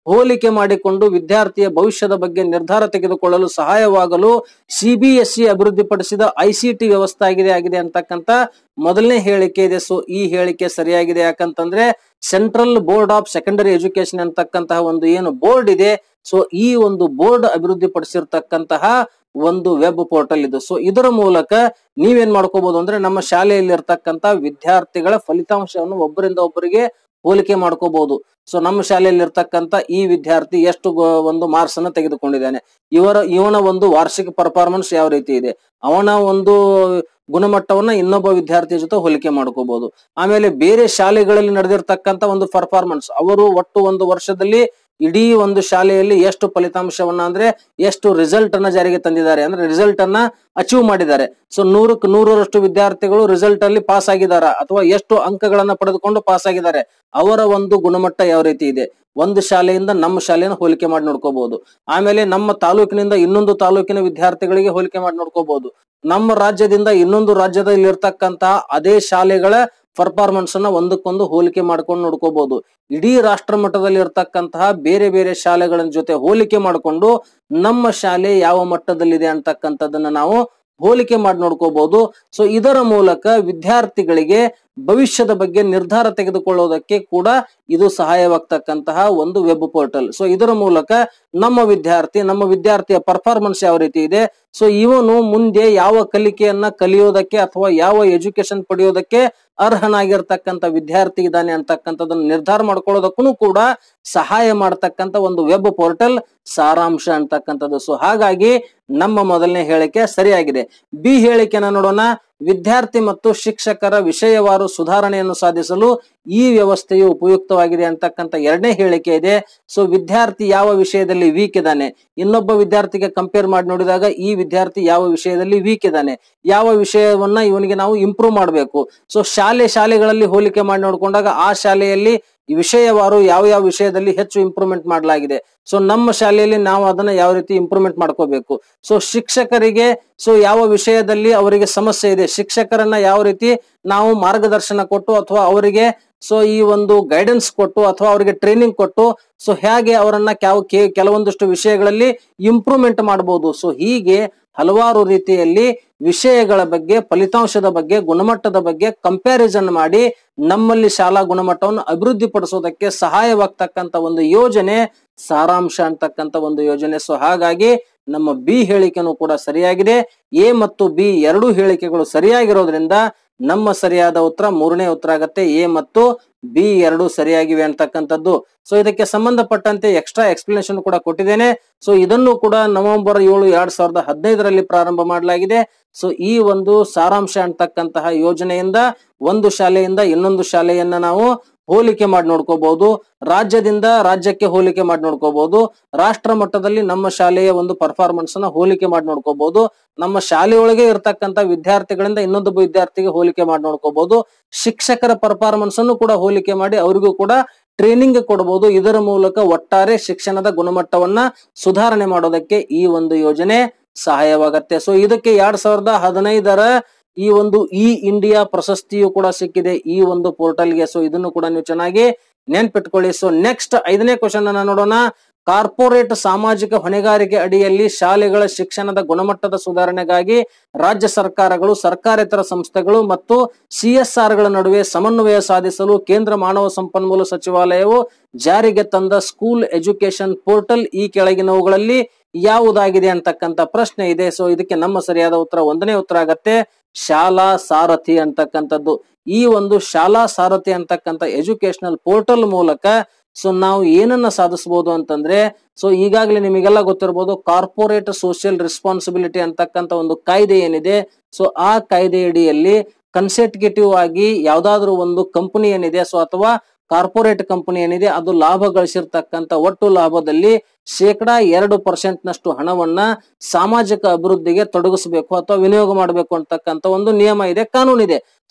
ಹೋಲಿಕೆ ಮಾಡಿಕೊಂಡು ವಿದ್ಯಾರ್ಥಿಯ ಭವಿಷ್ಯದ ಬಗ್ಗೆ ನಿರ್ಧಾರ ತೆಗೆದುಕೊಳ್ಳಲು ಸಹಾಯವಾಗಲು ಸಿಬಿಎಸ್ಇ ಅಭಿವೃದ್ಧಿಪಡಿಸಿದ ಐಸಿಟಿ ವ್ಯವಸ್ಥೆ ಆಗಿದೆ ಆಗಿದೆ ಅಂತಕ್ಕಂತ ಮೊದಲನೇ ಹೇಳಿಕೆ ಇದೆ ಸೊ ಈ ಹೇಳಿಕೆ ಸರಿಯಾಗಿದೆ ಯಾಕಂತಂದ್ರೆ central board of secondary education ಅಂತಕ್ಕಂತಹ ಒಂದು ಏನು ಬೋರ್ಡ್ ಇದೆ ಸೊ ಈ ಒಂದು ಬೋರ್ಡ್ ಅಭಿವೃದ್ಧಿಪಡಿಸಿರ್ತಕ್ಕಂತಹ ಒಂದು ವೆಬ್ ಪೋರ್ಟಲ್ ಇದು ಸೊ ಇದರ ಮೂಲಕ ನೀವೇನ್ ಮಾಡ್ಕೋಬಹುದು ಅಂದ್ರೆ ನಮ್ಮ ಶಾಲೆಯಲ್ಲಿ ಇರ್ತಕ್ಕಂತ ವಿದ್ಯಾರ್ಥಿಗಳ ಫಲಿತಾಂಶವನ್ನು ಒಬ್ಬರಿಂದ ಒಬ್ಬರಿಗೆ ಹೋಲಿಕೆ ಮಾಡ್ಕೋಬಹುದು ಸೊ ನಮ್ಮ ಶಾಲೆಯಲ್ಲಿ ಇರ್ತಕ್ಕಂತ ಈ ವಿದ್ಯಾರ್ಥಿ ಎಷ್ಟು ಗೊ- ಒಂದು ಮಾರ್ಕ್ಸ್ ಅನ್ನ ತೆಗೆದುಕೊಂಡಿದ್ದಾನೆ ಇವರ ಇವನ ಒಂದು ವಾರ್ಷಿಕ ಪರ್ಫಾರ್ಮೆನ್ಸ್ ಯಾವ ರೀತಿ ಇದೆ ಅವನ ಒಂದು ಗುಣಮಟ್ಟವನ್ನ ಇನ್ನೊಬ್ಬ ವಿದ್ಯಾರ್ಥಿ ಜೊತೆ ಹೋಲಿಕೆ ಮಾಡ್ಕೋಬಹುದು ಆಮೇಲೆ ಬೇರೆ ಶಾಲೆಗಳಲ್ಲಿ ನಡೆದಿರ್ತಕ್ಕಂತ ಒಂದು ಪರ್ಫಾರ್ಮೆನ್ಸ್ ಅವರು ಒಟ್ಟು ಒಂದು ವರ್ಷದಲ್ಲಿ ಇಡೀ ಒಂದು ಶಾಲೆಯಲ್ಲಿ ಎಷ್ಟು ಫಲಿತಾಂಶವನ್ನ ಅಂದ್ರೆ ಎಷ್ಟು ರಿಸಲ್ಟ್ ಅನ್ನ ಜಾರಿಗೆ ತಂದಿದ್ದಾರೆ ಅಂದ್ರೆ ರಿಸಲ್ಟ್ ಅನ್ನ ಅಚೀವ್ ಮಾಡಿದ್ದಾರೆ ಸೊ ನೂರಕ್ಕೆ ನೂರರಷ್ಟು ವಿದ್ಯಾರ್ಥಿಗಳು ರಿಸಲ್ಟ್ ಅಲ್ಲಿ ಪಾಸ್ ಆಗಿದಾರ ಅಥವಾ ಎಷ್ಟು ಅಂಕಗಳನ್ನ ಪಡೆದುಕೊಂಡು ಪಾಸ್ ಆಗಿದ್ದಾರೆ ಅವರ ಒಂದು ಗುಣಮಟ್ಟ ಯಾವ ರೀತಿ ಇದೆ ಒಂದು ಶಾಲೆಯಿಂದ ನಮ್ಮ ಶಾಲೆಯನ್ನು ಹೋಲಿಕೆ ಮಾಡಿ ನೋಡ್ಕೋಬಹುದು ಆಮೇಲೆ ನಮ್ಮ ತಾಲೂಕಿನಿಂದ ಇನ್ನೊಂದು ತಾಲೂಕಿನ ವಿದ್ಯಾರ್ಥಿಗಳಿಗೆ ಹೋಲಿಕೆ ಮಾಡಿ ನೋಡ್ಕೋಬಹುದು ನಮ್ಮ ರಾಜ್ಯದಿಂದ ಇನ್ನೊಂದು ರಾಜ್ಯದಲ್ಲಿ ಇರ್ತಕ್ಕಂತಹ ಅದೇ ಶಾಲೆಗಳ ಪರ್ಫಾರ್ಮೆನ್ಸ್ ಅನ್ನ ಒಂದಕ್ಕೊಂದು ಹೋಲಿಕೆ ಮಾಡ್ಕೊಂಡು ನೋಡ್ಕೋಬಹುದು ಇಡೀ ರಾಷ್ಟ್ರ ಮಟ್ಟದಲ್ಲಿ ಇರ್ತಕ್ಕಂತಹ ಬೇರೆ ಬೇರೆ ಶಾಲೆಗಳ ಜೊತೆ ಹೋಲಿಕೆ ಮಾಡಿಕೊಂಡು ನಮ್ಮ ಶಾಲೆ ಯಾವ ಮಟ್ಟದಲ್ಲಿದೆ ಅಂತಕ್ಕಂಥದ್ದನ್ನ ನಾವು ಹೋಲಿಕೆ ಮಾಡಿ ನೋಡ್ಕೋಬಹುದು ಸೊ ಇದರ ಮೂಲಕ ವಿದ್ಯಾರ್ಥಿಗಳಿಗೆ ಭವಿಷ್ಯದ ಬಗ್ಗೆ ನಿರ್ಧಾರ ತೆಗೆದುಕೊಳ್ಳೋದಕ್ಕೆ ಕೂಡ ಇದು ಸಹಾಯವಾಗ್ತಕ್ಕಂತಹ ಒಂದು ವೆಬ್ ಪೋರ್ಟಲ್ ಸೊ ಇದರ ಮೂಲಕ ನಮ್ಮ ವಿದ್ಯಾರ್ಥಿ ನಮ್ಮ ವಿದ್ಯಾರ್ಥಿಯ ಪರ್ಫಾರ್ಮೆನ್ಸ್ ಯಾವ ರೀತಿ ಇದೆ ಸೊ ಇವನು ಮುಂದೆ ಯಾವ ಕಲಿಕೆಯನ್ನ ಕಲಿಯೋದಕ್ಕೆ ಅಥವಾ ಯಾವ ಎಜುಕೇಶನ್ ಪಡೆಯೋದಕ್ಕೆ ಅರ್ಹನಾಗಿರ್ತಕ್ಕಂಥ ವಿದ್ಯಾರ್ಥಿ ಇದ್ದಾನೆ ಅಂತಕ್ಕಂಥದ್ದನ್ನ ನಿರ್ಧಾರ ಮಾಡ್ಕೊಳ್ಳೋದಕ್ಕೂ ಕೂಡ ಸಹಾಯ ಮಾಡ್ತಕ್ಕಂಥ ಒಂದು ವೆಬ್ ಪೋರ್ಟಲ್ ಸಾರಾಂಶ ಅಂತಕ್ಕಂಥದ್ದು ಸೊ ಹಾಗಾಗಿ ನಮ್ಮ ಮೊದಲನೇ ಹೇಳಿಕೆ ಸರಿಯಾಗಿದೆ ಬಿ ಹೇಳಿಕೆನ ನೋಡೋಣ ವಿದ್ಯಾರ್ಥಿ ಮತ್ತು ಶಿಕ್ಷಕರ ವಿಷಯವಾರು ಸುಧಾರಣೆಯನ್ನು ಸಾಧಿಸಲು ಈ ವ್ಯವಸ್ಥೆಯು ಉಪಯುಕ್ತವಾಗಿದೆ ಅಂತಕ್ಕಂಥ ಎರಡನೇ ಹೇಳಿಕೆ ಇದೆ ಸೊ ವಿದ್ಯಾರ್ಥಿ ಯಾವ ವಿಷಯದಲ್ಲಿ ವೀಕ್ ಇದ್ದಾನೆ ಇನ್ನೊಬ್ಬ ವಿದ್ಯಾರ್ಥಿಗೆ ಕಂಪೇರ್ ಮಾಡಿ ನೋಡಿದಾಗ ಈ ವಿದ್ಯಾರ್ಥಿ ಯಾವ ವಿಷಯದಲ್ಲಿ ವೀಕ್ ಇದ್ದಾನೆ ಯಾವ ವಿಷಯವನ್ನ ಇವನಿಗೆ ನಾವು ಇಂಪ್ರೂವ್ ಮಾಡಬೇಕು ಸೊ ಶಾಲೆ ಶಾಲೆಗಳಲ್ಲಿ ಹೋಲಿಕೆ ಮಾಡಿ ನೋಡ್ಕೊಂಡಾಗ ಆ ಶಾಲೆಯಲ್ಲಿ ಈ ವಿಷಯವಾರು ಯಾವ ಯಾವ ವಿಷಯದಲ್ಲಿ ಹೆಚ್ಚು ಇಂಪ್ರೂವ್ಮೆಂಟ್ ಮಾಡಲಾಗಿದೆ ಸೊ ನಮ್ಮ ಶಾಲೆಯಲ್ಲಿ ನಾವು ಅದನ್ನ ಯಾವ ರೀತಿ ಇಂಪ್ರೂವ್ಮೆಂಟ್ ಮಾಡ್ಕೋಬೇಕು ಸೊ ಶಿಕ್ಷಕರಿಗೆ ಸೊ ಯಾವ ವಿಷಯದಲ್ಲಿ ಅವರಿಗೆ ಸಮಸ್ಯೆ ಇದೆ ಶಿಕ್ಷಕರನ್ನ ಯಾವ ರೀತಿ ನಾವು ಮಾರ್ಗದರ್ಶನ ಕೊಟ್ಟು ಅಥವಾ ಅವರಿಗೆ ಸೊ ಈ ಒಂದು ಗೈಡೆನ್ಸ್ ಕೊಟ್ಟು ಅಥವಾ ಅವರಿಗೆ ಟ್ರೈನಿಂಗ್ ಕೊಟ್ಟು ಸೊ ಹೇಗೆ ಅವರನ್ನ ಯಾವ ಕೆ- ಕೆಲವೊಂದಿಷ್ಟು ವಿಷಯಗಳಲ್ಲಿ ಇಂಪ್ರೂವ್ಮೆಂಟ್ ಮಾಡಬಹುದು ಸೊ ಹೀಗೆ ಹಲವಾರು ರೀತಿಯಲ್ಲಿ ವಿಷಯಗಳ ಬಗ್ಗೆ ಫಲಿತಾಂಶದ ಬಗ್ಗೆ ಗುಣಮಟ್ಟದ ಬಗ್ಗೆ ಕಂಪ್ಯಾರಿಸನ್ ಮಾಡಿ ನಮ್ಮಲ್ಲಿ ಶಾಲಾ ಗುಣಮಟ್ಟವನ್ನು ಅಭಿವೃದ್ಧಿಪಡಿಸೋದಕ್ಕೆ ಸಹಾಯವಾಗ್ತಕ್ಕಂತ ಒಂದು ಯೋಜನೆ ಸಾರಾಂಶ ಅಂತಕ್ಕಂತ ಒಂದು ಯೋಜನೆ ಸೊ ಹಾಗಾಗಿ ನಮ್ಮ ಬಿ ಹೇಳಿಕೆನೂ ಕೂಡ ಸರಿಯಾಗಿದೆ ಎ ಮತ್ತು ಬಿ ಎರಡೂ ಹೇಳಿಕೆಗಳು ಸರಿಯಾಗಿರೋದ್ರಿಂದ ನಮ್ಮ ಸರಿಯಾದ ಉತ್ತರ ಮೂರನೇ ಉತ್ತರ ಆಗತ್ತೆ ಎ ಮತ್ತು ಬಿ ಎರಡು ಸರಿಯಾಗಿವೆ ಅಂತಕ್ಕಂಥದ್ದು ಸೊ ಇದಕ್ಕೆ ಸಂಬಂಧಪಟ್ಟಂತೆ ಎಕ್ಸ್ಟ್ರಾ ಎಕ್ಸ್ಪ್ಲನೇಷನ್ ಕೂಡ ಕೊಟ್ಟಿದ್ದೇನೆ ಸೊ ಇದನ್ನು ಕೂಡ ನವೆಂಬರ್ ಏಳು ಎರಡ್ ಸಾವಿರದ ಹದಿನೈದರಲ್ಲಿ ಪ್ರಾರಂಭ ಮಾಡಲಾಗಿದೆ ಸೊ ಈ ಒಂದು ಸಾರಾಂಶ ಅಂತಕ್ಕಂತಹ ಯೋಜನೆಯಿಂದ ಒಂದು ಶಾಲೆಯಿಂದ ಇನ್ನೊಂದು ಶಾಲೆಯನ್ನ ನಾವು ಹೋಲಿಕೆ ಮಾಡಿ ನೋಡ್ಕೋಬಹುದು ರಾಜ್ಯದಿಂದ ರಾಜ್ಯಕ್ಕೆ ಹೋಲಿಕೆ ಮಾಡಿ ನೋಡ್ಕೋಬಹುದು ರಾಷ್ಟ್ರ ಮಟ್ಟದಲ್ಲಿ ನಮ್ಮ ಶಾಲೆಯ ಒಂದು ಪರ್ಫಾರ್ಮೆನ್ಸ್ ಅನ್ನ ಹೋಲಿಕೆ ಮಾಡಿ ನೋಡ್ಕೋಬಹುದು ನಮ್ಮ ಶಾಲೆಯೊಳಗೆ ಇರ್ತಕ್ಕಂತ ವಿದ್ಯಾರ್ಥಿಗಳಿಂದ ಇನ್ನೊಂದು ವಿದ್ಯಾರ್ಥಿಗೆ ಹೋಲಿಕೆ ಮಾಡಿ ನೋಡ್ಕೋಬಹುದು ಶಿಕ್ಷಕರ ಪರ್ಫಾರ್ಮೆನ್ಸ್ ಅನ್ನು ಕೂಡ ಹೋಲಿಕೆ ಮಾಡಿ ಅವರಿಗೂ ಕೂಡ ಟ್ರೈನಿಂಗ್ ಕೊಡಬಹುದು ಇದರ ಮೂಲಕ ಒಟ್ಟಾರೆ ಶಿಕ್ಷಣದ ಗುಣಮಟ್ಟವನ್ನ ಸುಧಾರಣೆ ಮಾಡೋದಕ್ಕೆ ಈ ಒಂದು ಯೋಜನೆ ಸಹಾಯವಾಗತ್ತೆ ಸೊ ಇದಕ್ಕೆ ಎರಡ್ ಸಾವಿರದ ಹದಿನೈದರ ಈ ಒಂದು ಇ ಇಂಡಿಯಾ ಪ್ರಶಸ್ತಿಯು ಕೂಡ ಸಿಕ್ಕಿದೆ ಈ ಒಂದು ಪೋರ್ಟಲ್ಗೆ ಸೊ ಇದನ್ನು ಕೂಡ ನೀವು ಚೆನ್ನಾಗಿ ನೆನ್ಪಿಟ್ಕೊಳ್ಳಿ ಸೊ ನೆಕ್ಸ್ಟ್ ಐದನೇ ಕ್ವಶನ್ ಅನ್ನ ನೋಡೋಣ ಕಾರ್ಪೊರೇಟ್ ಸಾಮಾಜಿಕ ಹೊಣೆಗಾರಿಕೆ ಅಡಿಯಲ್ಲಿ ಶಾಲೆಗಳ ಶಿಕ್ಷಣದ ಗುಣಮಟ್ಟದ ಸುಧಾರಣೆಗಾಗಿ ರಾಜ್ಯ ಸರ್ಕಾರಗಳು ಸರ್ಕಾರೇತರ ಸಂಸ್ಥೆಗಳು ಮತ್ತು ಸಿಎಸ್ಆರ್ ಗಳ ನಡುವೆ ಸಮನ್ವಯ ಸಾಧಿಸಲು ಕೇಂದ್ರ ಮಾನವ ಸಂಪನ್ಮೂಲ ಸಚಿವಾಲಯವು ಜಾರಿಗೆ ತಂದ ಸ್ಕೂಲ್ ಎಜುಕೇಶನ್ ಪೋರ್ಟಲ್ ಈ ಕೆಳಗಿನವುಗಳಲ್ಲಿ ಯಾವುದಾಗಿದೆ ಅಂತಕ್ಕಂತ ಪ್ರಶ್ನೆ ಇದೆ ಸೊ ಇದಕ್ಕೆ ನಮ್ಮ ಸರಿಯಾದ ಉತ್ತರ ಒಂದನೇ ಉತ್ತರ ಆಗತ್ತೆ ಶಾಲಾ ಸಾರಥಿ ಅಂತಕ್ಕಂಥದ್ದು ಈ ಒಂದು ಶಾಲಾ ಸಾರಥಿ ಅಂತಕ್ಕಂಥ ಎಜುಕೇಶನಲ್ ಪೋರ್ಟಲ್ ಮೂಲಕ ಸೊ ನಾವು ಏನನ್ನ ಸಾಧಿಸಬಹುದು ಅಂತಂದ್ರೆ ಸೊ ಈಗಾಗಲೇ ನಿಮಗೆಲ್ಲ ಗೊತ್ತಿರಬಹುದು ಕಾರ್ಪೊರೇಟ್ ಸೋಷಿಯಲ್ ರೆಸ್ಪಾನ್ಸಿಬಿಲಿಟಿ ಅಂತಕ್ಕಂಥ ಒಂದು ಕಾಯ್ದೆ ಏನಿದೆ ಸೊ ಆ ಕಾಯ್ದೆ ಅಡಿಯಲ್ಲಿ ಕನ್ಸೆಟ್ಗೇಟಿವ್ ಆಗಿ ಯಾವ್ದಾದ್ರು ಒಂದು ಕಂಪನಿ ಏನಿದೆ ಸೊ ಅಥವಾ ಕಾರ್ಪೊರೇಟ್ ಕಂಪನಿ ಏನಿದೆ ಅದು ಲಾಭ ಗಳಿಸಿರ್ತಕ್ಕಂಥ ಒಟ್ಟು ಲಾಭದಲ್ಲಿ ಶೇಕಡಾ ಎರಡು ಪರ್ಸೆಂಟ್ ನಷ್ಟು ಹಣವನ್ನ ಸಾಮಾಜಿಕ ಅಭಿವೃದ್ಧಿಗೆ ತೊಡಗಿಸಬೇಕು ಅಥವಾ ವಿನಿಯೋಗ ಮಾಡಬೇಕು ಅಂತಕ್ಕಂಥ ಒಂದು ನಿಯಮ ಇದೆ ಕಾನೂನಿದೆ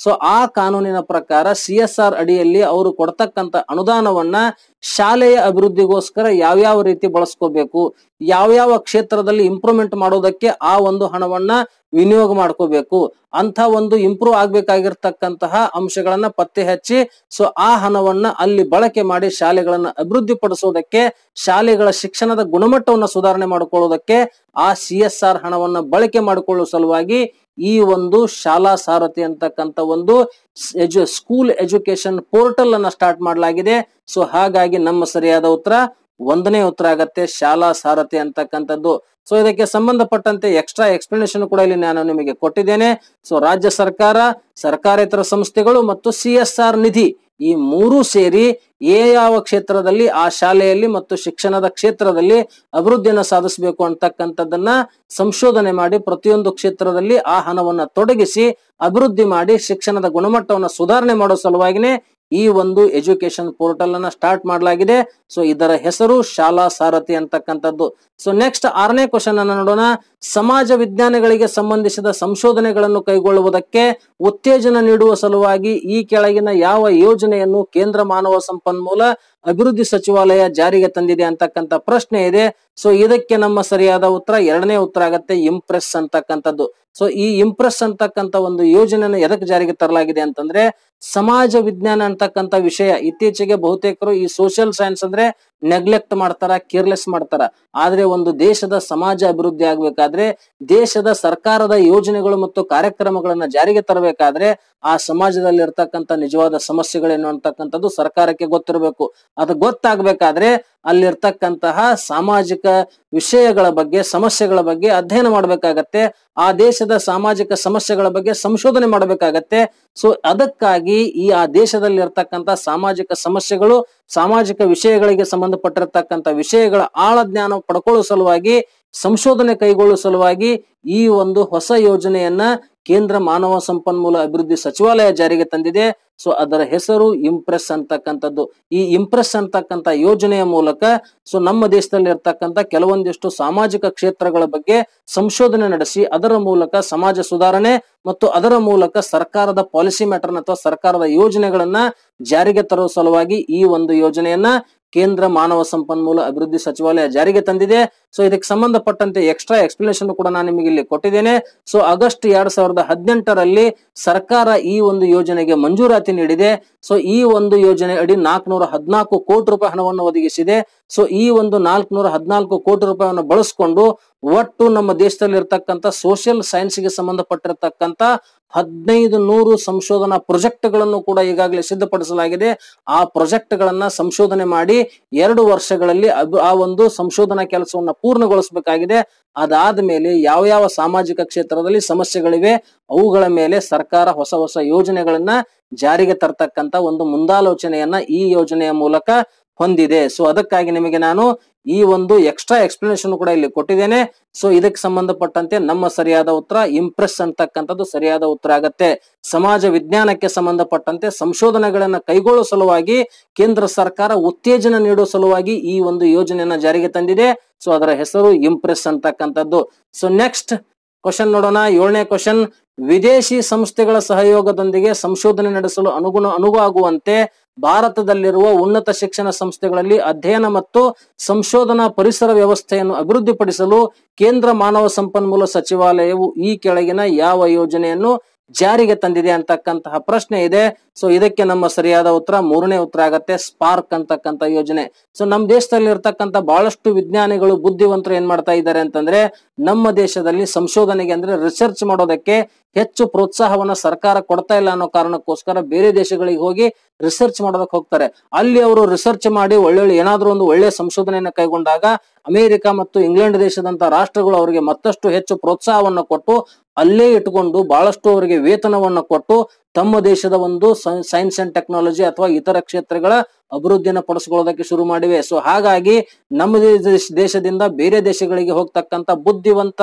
ಸೊ ಆ ಕಾನೂನಿನ ಪ್ರಕಾರ ಸಿ ಎಸ್ ಆರ್ ಅಡಿಯಲ್ಲಿ ಅವರು ಕೊಡ್ತಕ್ಕಂತ ಅನುದಾನವನ್ನ ಶಾಲೆಯ ಅಭಿವೃದ್ಧಿಗೋಸ್ಕರ ಯಾವ್ಯಾವ ರೀತಿ ಬಳಸ್ಕೋಬೇಕು ಯಾವ್ಯಾವ ಕ್ಷೇತ್ರದಲ್ಲಿ ಇಂಪ್ರೂವ್ಮೆಂಟ್ ಮಾಡೋದಕ್ಕೆ ಆ ಒಂದು ಹಣವನ್ನ ವಿನಿಯೋಗ ಮಾಡ್ಕೋಬೇಕು ಅಂತ ಒಂದು ಇಂಪ್ರೂವ್ ಆಗ್ಬೇಕಾಗಿರ್ತಕ್ಕಂತಹ ಅಂಶಗಳನ್ನ ಪತ್ತೆ ಹಚ್ಚಿ ಸೊ ಆ ಹಣವನ್ನ ಅಲ್ಲಿ ಬಳಕೆ ಮಾಡಿ ಶಾಲೆಗಳನ್ನ ಅಭಿವೃದ್ಧಿ ಪಡಿಸೋದಕ್ಕೆ ಶಾಲೆಗಳ ಶಿಕ್ಷಣದ ಗುಣಮಟ್ಟವನ್ನ ಸುಧಾರಣೆ ಮಾಡಿಕೊಳ್ಳೋದಕ್ಕೆ ಆ ಸಿ ಎಸ್ ಆರ್ ಹಣವನ್ನ ಬಳಕೆ ಮಾಡಿಕೊಳ್ಳುವ ಸಲುವಾಗಿ ಈ ಒಂದು ಶಾಲಾ ಸಾರಥಿ ಅಂತಕ್ಕಂತ ಒಂದು ಎಜು ಸ್ಕೂಲ್ ಎಜುಕೇಶನ್ ಪೋರ್ಟಲ್ ಅನ್ನ ಸ್ಟಾರ್ಟ್ ಮಾಡಲಾಗಿದೆ ಸೊ ಹಾಗಾಗಿ ನಮ್ಮ ಸರಿಯಾದ ಉತ್ತರ ಒಂದನೇ ಉತ್ತರ ಆಗತ್ತೆ ಶಾಲಾ ಸಾರಥಿ ಅಂತಕ್ಕಂಥದ್ದು ಸೊ ಇದಕ್ಕೆ ಸಂಬಂಧಪಟ್ಟಂತೆ ಎಕ್ಸ್ಟ್ರಾ ಎಕ್ಸ್ಪ್ಲನೇಷನ್ ಕೂಡ ಇಲ್ಲಿ ನಾನು ನಿಮಗೆ ಕೊಟ್ಟಿದ್ದೇನೆ ಸೊ ರಾಜ್ಯ ಸರ್ಕಾರ ಸರ್ಕಾರೇತರ ಸಂಸ್ಥೆಗಳು ಮತ್ತು ಸಿ ಎಸ್ ಆರ್ ನಿಧಿ ಈ ಮೂರು ಸೇರಿ ಏ ಯಾವ ಕ್ಷೇತ್ರದಲ್ಲಿ ಆ ಶಾಲೆಯಲ್ಲಿ ಮತ್ತು ಶಿಕ್ಷಣದ ಕ್ಷೇತ್ರದಲ್ಲಿ ಅಭಿವೃದ್ಧಿಯನ್ನು ಸಾಧಿಸಬೇಕು ಅಂತಕ್ಕಂಥದ್ದನ್ನ ಸಂಶೋಧನೆ ಮಾಡಿ ಪ್ರತಿಯೊಂದು ಕ್ಷೇತ್ರದಲ್ಲಿ ಆ ಹಣವನ್ನ ತೊಡಗಿಸಿ ಅಭಿವೃದ್ಧಿ ಮಾಡಿ ಶಿಕ್ಷಣದ ಗುಣಮಟ್ಟವನ್ನು ಸುಧಾರಣೆ ಮಾಡೋ ಸಲುವಾಗಿನೇ ಈ ಒಂದು ಎಜುಕೇಶನ್ ಪೋರ್ಟಲ್ ಅನ್ನ ಸ್ಟಾರ್ಟ್ ಮಾಡಲಾಗಿದೆ ಸೊ ಇದರ ಹೆಸರು ಶಾಲಾ ಸಾರಥಿ ಅಂತಕ್ಕಂಥದ್ದು ಸೊ ನೆಕ್ಸ್ಟ್ ಆರನೇ ಕ್ವಶನ್ ಅನ್ನ ನೋಡೋಣ ಸಮಾಜ ವಿಜ್ಞಾನಗಳಿಗೆ ಸಂಬಂಧಿಸಿದ ಸಂಶೋಧನೆಗಳನ್ನು ಕೈಗೊಳ್ಳುವುದಕ್ಕೆ ಉತ್ತೇಜನ ನೀಡುವ ಸಲುವಾಗಿ ಈ ಕೆಳಗಿನ ಯಾವ ಯೋಜನೆಯನ್ನು ಕೇಂದ್ರ ಮಾನವ ಸಂಪನ್ಮೂಲ ಅಭಿವೃದ್ಧಿ ಸಚಿವಾಲಯ ಜಾರಿಗೆ ತಂದಿದೆ ಅಂತಕ್ಕಂಥ ಪ್ರಶ್ನೆ ಇದೆ ಸೊ ಇದಕ್ಕೆ ನಮ್ಮ ಸರಿಯಾದ ಉತ್ತರ ಎರಡನೇ ಉತ್ತರ ಆಗತ್ತೆ ಇಂಪ್ರೆಸ್ ಅಂತಕ್ಕಂಥದ್ದು ಸೊ ಈ ಇಂಪ್ರೆಸ್ ಅಂತಕ್ಕಂಥ ಒಂದು ಯೋಜನೆಯನ್ನು ಎದಕ್ಕೆ ಜಾರಿಗೆ ತರಲಾಗಿದೆ ಅಂತಂದ್ರೆ ಸಮಾಜ ವಿಜ್ಞಾನ ಅಂತಕ್ಕಂಥ ವಿಷಯ ಇತ್ತೀಚೆಗೆ ಬಹುತೇಕರು ಈ ಸೋಷಿಯಲ್ ಸೈನ್ಸ್ ಅಂದ್ರೆ ನೆಗ್ಲೆಕ್ಟ್ ಮಾಡ್ತಾರ ಕೇರ್ಲೆಸ್ ಮಾಡ್ತಾರ ಆದ್ರೆ ಒಂದು ದೇಶದ ಸಮಾಜ ಅಭಿವೃದ್ಧಿ ಆಗ್ಬೇಕಾದ್ರೆ ದೇಶದ ಸರ್ಕಾರದ ಯೋಜನೆಗಳು ಮತ್ತು ಕಾರ್ಯಕ್ರಮಗಳನ್ನ ಜಾರಿಗೆ ತರಬೇಕಾದ್ರೆ ಆ ಸಮಾಜದಲ್ಲಿ ಇರ್ತಕ್ಕಂಥ ನಿಜವಾದ ಸಮಸ್ಯೆಗಳೇನು ಅಂತಕ್ಕಂಥದ್ದು ಸರ್ಕಾರಕ್ಕೆ ಗೊತ್ತಿರಬೇಕು ಅದು ಗೊತ್ತಾಗ್ಬೇಕಾದ್ರೆ ಅಲ್ಲಿರ್ತಕ್ಕಂತಹ ಸಾಮಾಜಿಕ ವಿಷಯಗಳ ಬಗ್ಗೆ ಸಮಸ್ಯೆಗಳ ಬಗ್ಗೆ ಅಧ್ಯಯನ ಮಾಡ್ಬೇಕಾಗತ್ತೆ ಆ ದೇಶದ ಸಾಮಾಜಿಕ ಸಮಸ್ಯೆಗಳ ಬಗ್ಗೆ ಸಂಶೋಧನೆ ಮಾಡಬೇಕಾಗತ್ತೆ ಸೊ ಅದಕ್ಕಾಗಿ ಈ ಆ ದೇಶದಲ್ಲಿ ಇರ್ತಕ್ಕಂಥ ಸಾಮಾಜಿಕ ಸಮಸ್ಯೆಗಳು ಸಾಮಾಜಿಕ ವಿಷಯಗಳಿಗೆ ಸಂಬಂಧಪಟ್ಟಿರ್ತಕ್ಕಂಥ ವಿಷಯಗಳ ಆಳ ಜ್ಞಾನ ಪಡ್ಕೊಳ್ಳುವ ಸಲುವಾಗಿ ಸಂಶೋಧನೆ ಕೈಗೊಳ್ಳುವ ಸಲುವಾಗಿ ಈ ಒಂದು ಹೊಸ ಯೋಜನೆಯನ್ನ ಕೇಂದ್ರ ಮಾನವ ಸಂಪನ್ಮೂಲ ಅಭಿವೃದ್ಧಿ ಸಚಿವಾಲಯ ಜಾರಿಗೆ ತಂದಿದೆ ಸೊ ಅದರ ಹೆಸರು ಇಂಪ್ರೆಸ್ ಅಂತಕ್ಕಂಥದ್ದು ಈ ಇಂಪ್ರೆಸ್ ಅಂತಕ್ಕಂಥ ಯೋಜನೆಯ ಮೂಲಕ ಸೊ ನಮ್ಮ ದೇಶದಲ್ಲಿ ಇರ್ತಕ್ಕಂಥ ಕೆಲವೊಂದಿಷ್ಟು ಸಾಮಾಜಿಕ ಕ್ಷೇತ್ರಗಳ ಬಗ್ಗೆ ಸಂಶೋಧನೆ ನಡೆಸಿ ಅದರ ಮೂಲಕ ಸಮಾಜ ಸುಧಾರಣೆ ಮತ್ತು ಅದರ ಮೂಲಕ ಸರ್ಕಾರದ ಪಾಲಿಸಿ ಮ್ಯಾಟರ್ ಅಥವಾ ಸರ್ಕಾರದ ಯೋಜನೆಗಳನ್ನ ಜಾರಿಗೆ ತರುವ ಸಲುವಾಗಿ ಈ ಒಂದು ಯೋಜನೆಯನ್ನ ಕೇಂದ್ರ ಮಾನವ ಸಂಪನ್ಮೂಲ ಅಭಿವೃದ್ಧಿ ಸಚಿವಾಲಯ ಜಾರಿಗೆ ತಂದಿದೆ ಸೊ ಇದಕ್ಕೆ ಸಂಬಂಧಪಟ್ಟಂತೆ ಎಕ್ಸ್ಟ್ರಾ ಎಕ್ಸ್ಪ್ಲನೇಷನ್ ಕೂಡ ನಾನು ನಿಮಗೆ ಇಲ್ಲಿ ಕೊಟ್ಟಿದ್ದೇನೆ ಸೊ ಆಗಸ್ಟ್ ಎರಡ್ ಸಾವಿರದ ಹದಿನೆಂಟರಲ್ಲಿ ಸರ್ಕಾರ ಈ ಒಂದು ಯೋಜನೆಗೆ ಮಂಜೂರಾತಿ ನೀಡಿದೆ ಸೊ ಈ ಒಂದು ಯೋಜನೆ ಅಡಿ ನಾಲ್ಕನೂರ ಹದಿನಾಲ್ಕು ಕೋಟಿ ರೂಪಾಯಿ ಹಣವನ್ನು ಒದಗಿಸಿದೆ ಸೊ ಈ ಒಂದು ನಾಲ್ಕನೂರ ಹದಿನಾಲ್ಕು ಕೋಟಿ ರೂಪಾಯಿಯನ್ನು ಬಳಸಿಕೊಂಡು ಒಟ್ಟು ನಮ್ಮ ದೇಶದಲ್ಲಿ ಇರ್ತಕ್ಕಂಥ ಸೋಷಿಯಲ್ ಸೈನ್ಸ್ಗೆ ಸಂಬಂಧಪಟ್ಟಿರ್ತಕ್ಕಂಥ ಹದಿನೈದು ನೂರು ಸಂಶೋಧನಾ ಪ್ರಾಜೆಕ್ಟ್ ಗಳನ್ನು ಕೂಡ ಈಗಾಗಲೇ ಸಿದ್ಧಪಡಿಸಲಾಗಿದೆ ಆ ಪ್ರಾಜೆಕ್ಟ್ ಗಳನ್ನ ಸಂಶೋಧನೆ ಮಾಡಿ ಎರಡು ವರ್ಷಗಳಲ್ಲಿ ಅದು ಆ ಒಂದು ಸಂಶೋಧನಾ ಕೆಲಸವನ್ನ ಪೂರ್ಣಗೊಳಿಸಬೇಕಾಗಿದೆ ಅದಾದ ಮೇಲೆ ಯಾವ ಯಾವ ಸಾಮಾಜಿಕ ಕ್ಷೇತ್ರದಲ್ಲಿ ಸಮಸ್ಯೆಗಳಿವೆ ಅವುಗಳ ಮೇಲೆ ಸರ್ಕಾರ ಹೊಸ ಹೊಸ ಯೋಜನೆಗಳನ್ನ ಜಾರಿಗೆ ತರ್ತಕ್ಕಂತ ಒಂದು ಮುಂದಾಲೋಚನೆಯನ್ನ ಈ ಯೋಜನೆಯ ಮೂಲಕ ಹೊಂದಿದೆ ಸೊ ಅದಕ್ಕಾಗಿ ನಿಮಗೆ ನಾನು ಈ ಒಂದು ಎಕ್ಸ್ಟ್ರಾ ಎಕ್ಸ್ಪ್ಲನೇಷನ್ ಕೂಡ ಇಲ್ಲಿ ಕೊಟ್ಟಿದ್ದೇನೆ ಸೊ ಇದಕ್ಕೆ ಸಂಬಂಧಪಟ್ಟಂತೆ ನಮ್ಮ ಸರಿಯಾದ ಉತ್ತರ ಇಂಪ್ರೆಸ್ ಅಂತಕ್ಕಂಥದ್ದು ಸರಿಯಾದ ಉತ್ತರ ಆಗತ್ತೆ ಸಮಾಜ ವಿಜ್ಞಾನಕ್ಕೆ ಸಂಬಂಧಪಟ್ಟಂತೆ ಸಂಶೋಧನೆಗಳನ್ನ ಕೈಗೊಳ್ಳುವ ಸಲುವಾಗಿ ಕೇಂದ್ರ ಸರ್ಕಾರ ಉತ್ತೇಜನ ನೀಡುವ ಸಲುವಾಗಿ ಈ ಒಂದು ಯೋಜನೆಯನ್ನ ಜಾರಿಗೆ ತಂದಿದೆ ಸೊ ಅದರ ಹೆಸರು ಇಂಪ್ರೆಸ್ ಅಂತಕ್ಕಂಥದ್ದು ಸೊ ನೆಕ್ಸ್ಟ್ ಕ್ವಶನ್ ನೋಡೋಣ ಏಳನೇ ಕ್ವಶನ್ ವಿದೇಶಿ ಸಂಸ್ಥೆಗಳ ಸಹಯೋಗದೊಂದಿಗೆ ಸಂಶೋಧನೆ ನಡೆಸಲು ಅನುಗುಣ ಅನುವಾಗುವಂತೆ ಭಾರತದಲ್ಲಿರುವ ಉನ್ನತ ಶಿಕ್ಷಣ ಸಂಸ್ಥೆಗಳಲ್ಲಿ ಅಧ್ಯಯನ ಮತ್ತು ಸಂಶೋಧನಾ ಪರಿಸರ ವ್ಯವಸ್ಥೆಯನ್ನು ಅಭಿವೃದ್ಧಿಪಡಿಸಲು ಕೇಂದ್ರ ಮಾನವ ಸಂಪನ್ಮೂಲ ಸಚಿವಾಲಯವು ಈ ಕೆಳಗಿನ ಯಾವ ಯೋಜನೆಯನ್ನು ಜಾರಿಗೆ ತಂದಿದೆ ಅಂತಕ್ಕಂತಹ ಪ್ರಶ್ನೆ ಇದೆ ಸೊ ಇದಕ್ಕೆ ನಮ್ಮ ಸರಿಯಾದ ಉತ್ತರ ಮೂರನೇ ಉತ್ತರ ಆಗತ್ತೆ ಸ್ಪಾರ್ಕ್ ಅಂತಕ್ಕಂಥ ಯೋಜನೆ ಸೊ ನಮ್ಮ ದೇಶದಲ್ಲಿ ಇರ್ತಕ್ಕಂಥ ಬಹಳಷ್ಟು ವಿಜ್ಞಾನಿಗಳು ಬುದ್ಧಿವಂತರು ಏನ್ ಮಾಡ್ತಾ ಇದ್ದಾರೆ ಅಂತಂದ್ರೆ ನಮ್ಮ ದೇಶದಲ್ಲಿ ಸಂಶೋಧನೆಗೆ ಅಂದ್ರೆ ರಿಸರ್ಚ್ ಮಾಡೋದಕ್ಕೆ ಹೆಚ್ಚು ಪ್ರೋತ್ಸಾಹವನ್ನ ಸರ್ಕಾರ ಕೊಡ್ತಾ ಇಲ್ಲ ಅನ್ನೋ ಕಾರಣಕ್ಕೋಸ್ಕರ ಬೇರೆ ದೇಶಗಳಿಗೆ ಹೋಗಿ ರಿಸರ್ಚ್ ಮಾಡೋದಕ್ಕೆ ಹೋಗ್ತಾರೆ ಅಲ್ಲಿ ಅವರು ರಿಸರ್ಚ್ ಮಾಡಿ ಒಳ್ಳೊಳ್ಳೆ ಏನಾದ್ರೂ ಒಂದು ಒಳ್ಳೆ ಸಂಶೋಧನೆಯನ್ನ ಕೈಗೊಂಡಾಗ ಅಮೆರಿಕ ಮತ್ತು ಇಂಗ್ಲೆಂಡ್ ದೇಶದಂತ ರಾಷ್ಟ್ರಗಳು ಅವರಿಗೆ ಮತ್ತಷ್ಟು ಹೆಚ್ಚು ಪ್ರೋತ್ಸಾಹವನ್ನ ಕೊಟ್ಟು ಅಲ್ಲೇ ಇಟ್ಕೊಂಡು ಬಹಳಷ್ಟು ಅವರಿಗೆ ವೇತನವನ್ನ ಕೊಟ್ಟು ತಮ್ಮ ದೇಶದ ಒಂದು ಸೈನ್ಸ್ ಅಂಡ್ ಟೆಕ್ನಾಲಜಿ ಅಥವಾ ಇತರ ಕ್ಷೇತ್ರಗಳ ಅಭಿವೃದ್ಧಿಯನ್ನ ಪಡಿಸ್ಕೊಳ್ಳೋದಕ್ಕೆ ಶುರು ಮಾಡಿವೆ ಸೊ ಹಾಗಾಗಿ ನಮ್ಮ ದೇಶ- ದೇಶದಿಂದ ಬೇರೆ ದೇಶಗಳಿಗೆ ಹೋಗ್ತಕ್ಕಂತ ಬುದ್ಧಿವಂತರ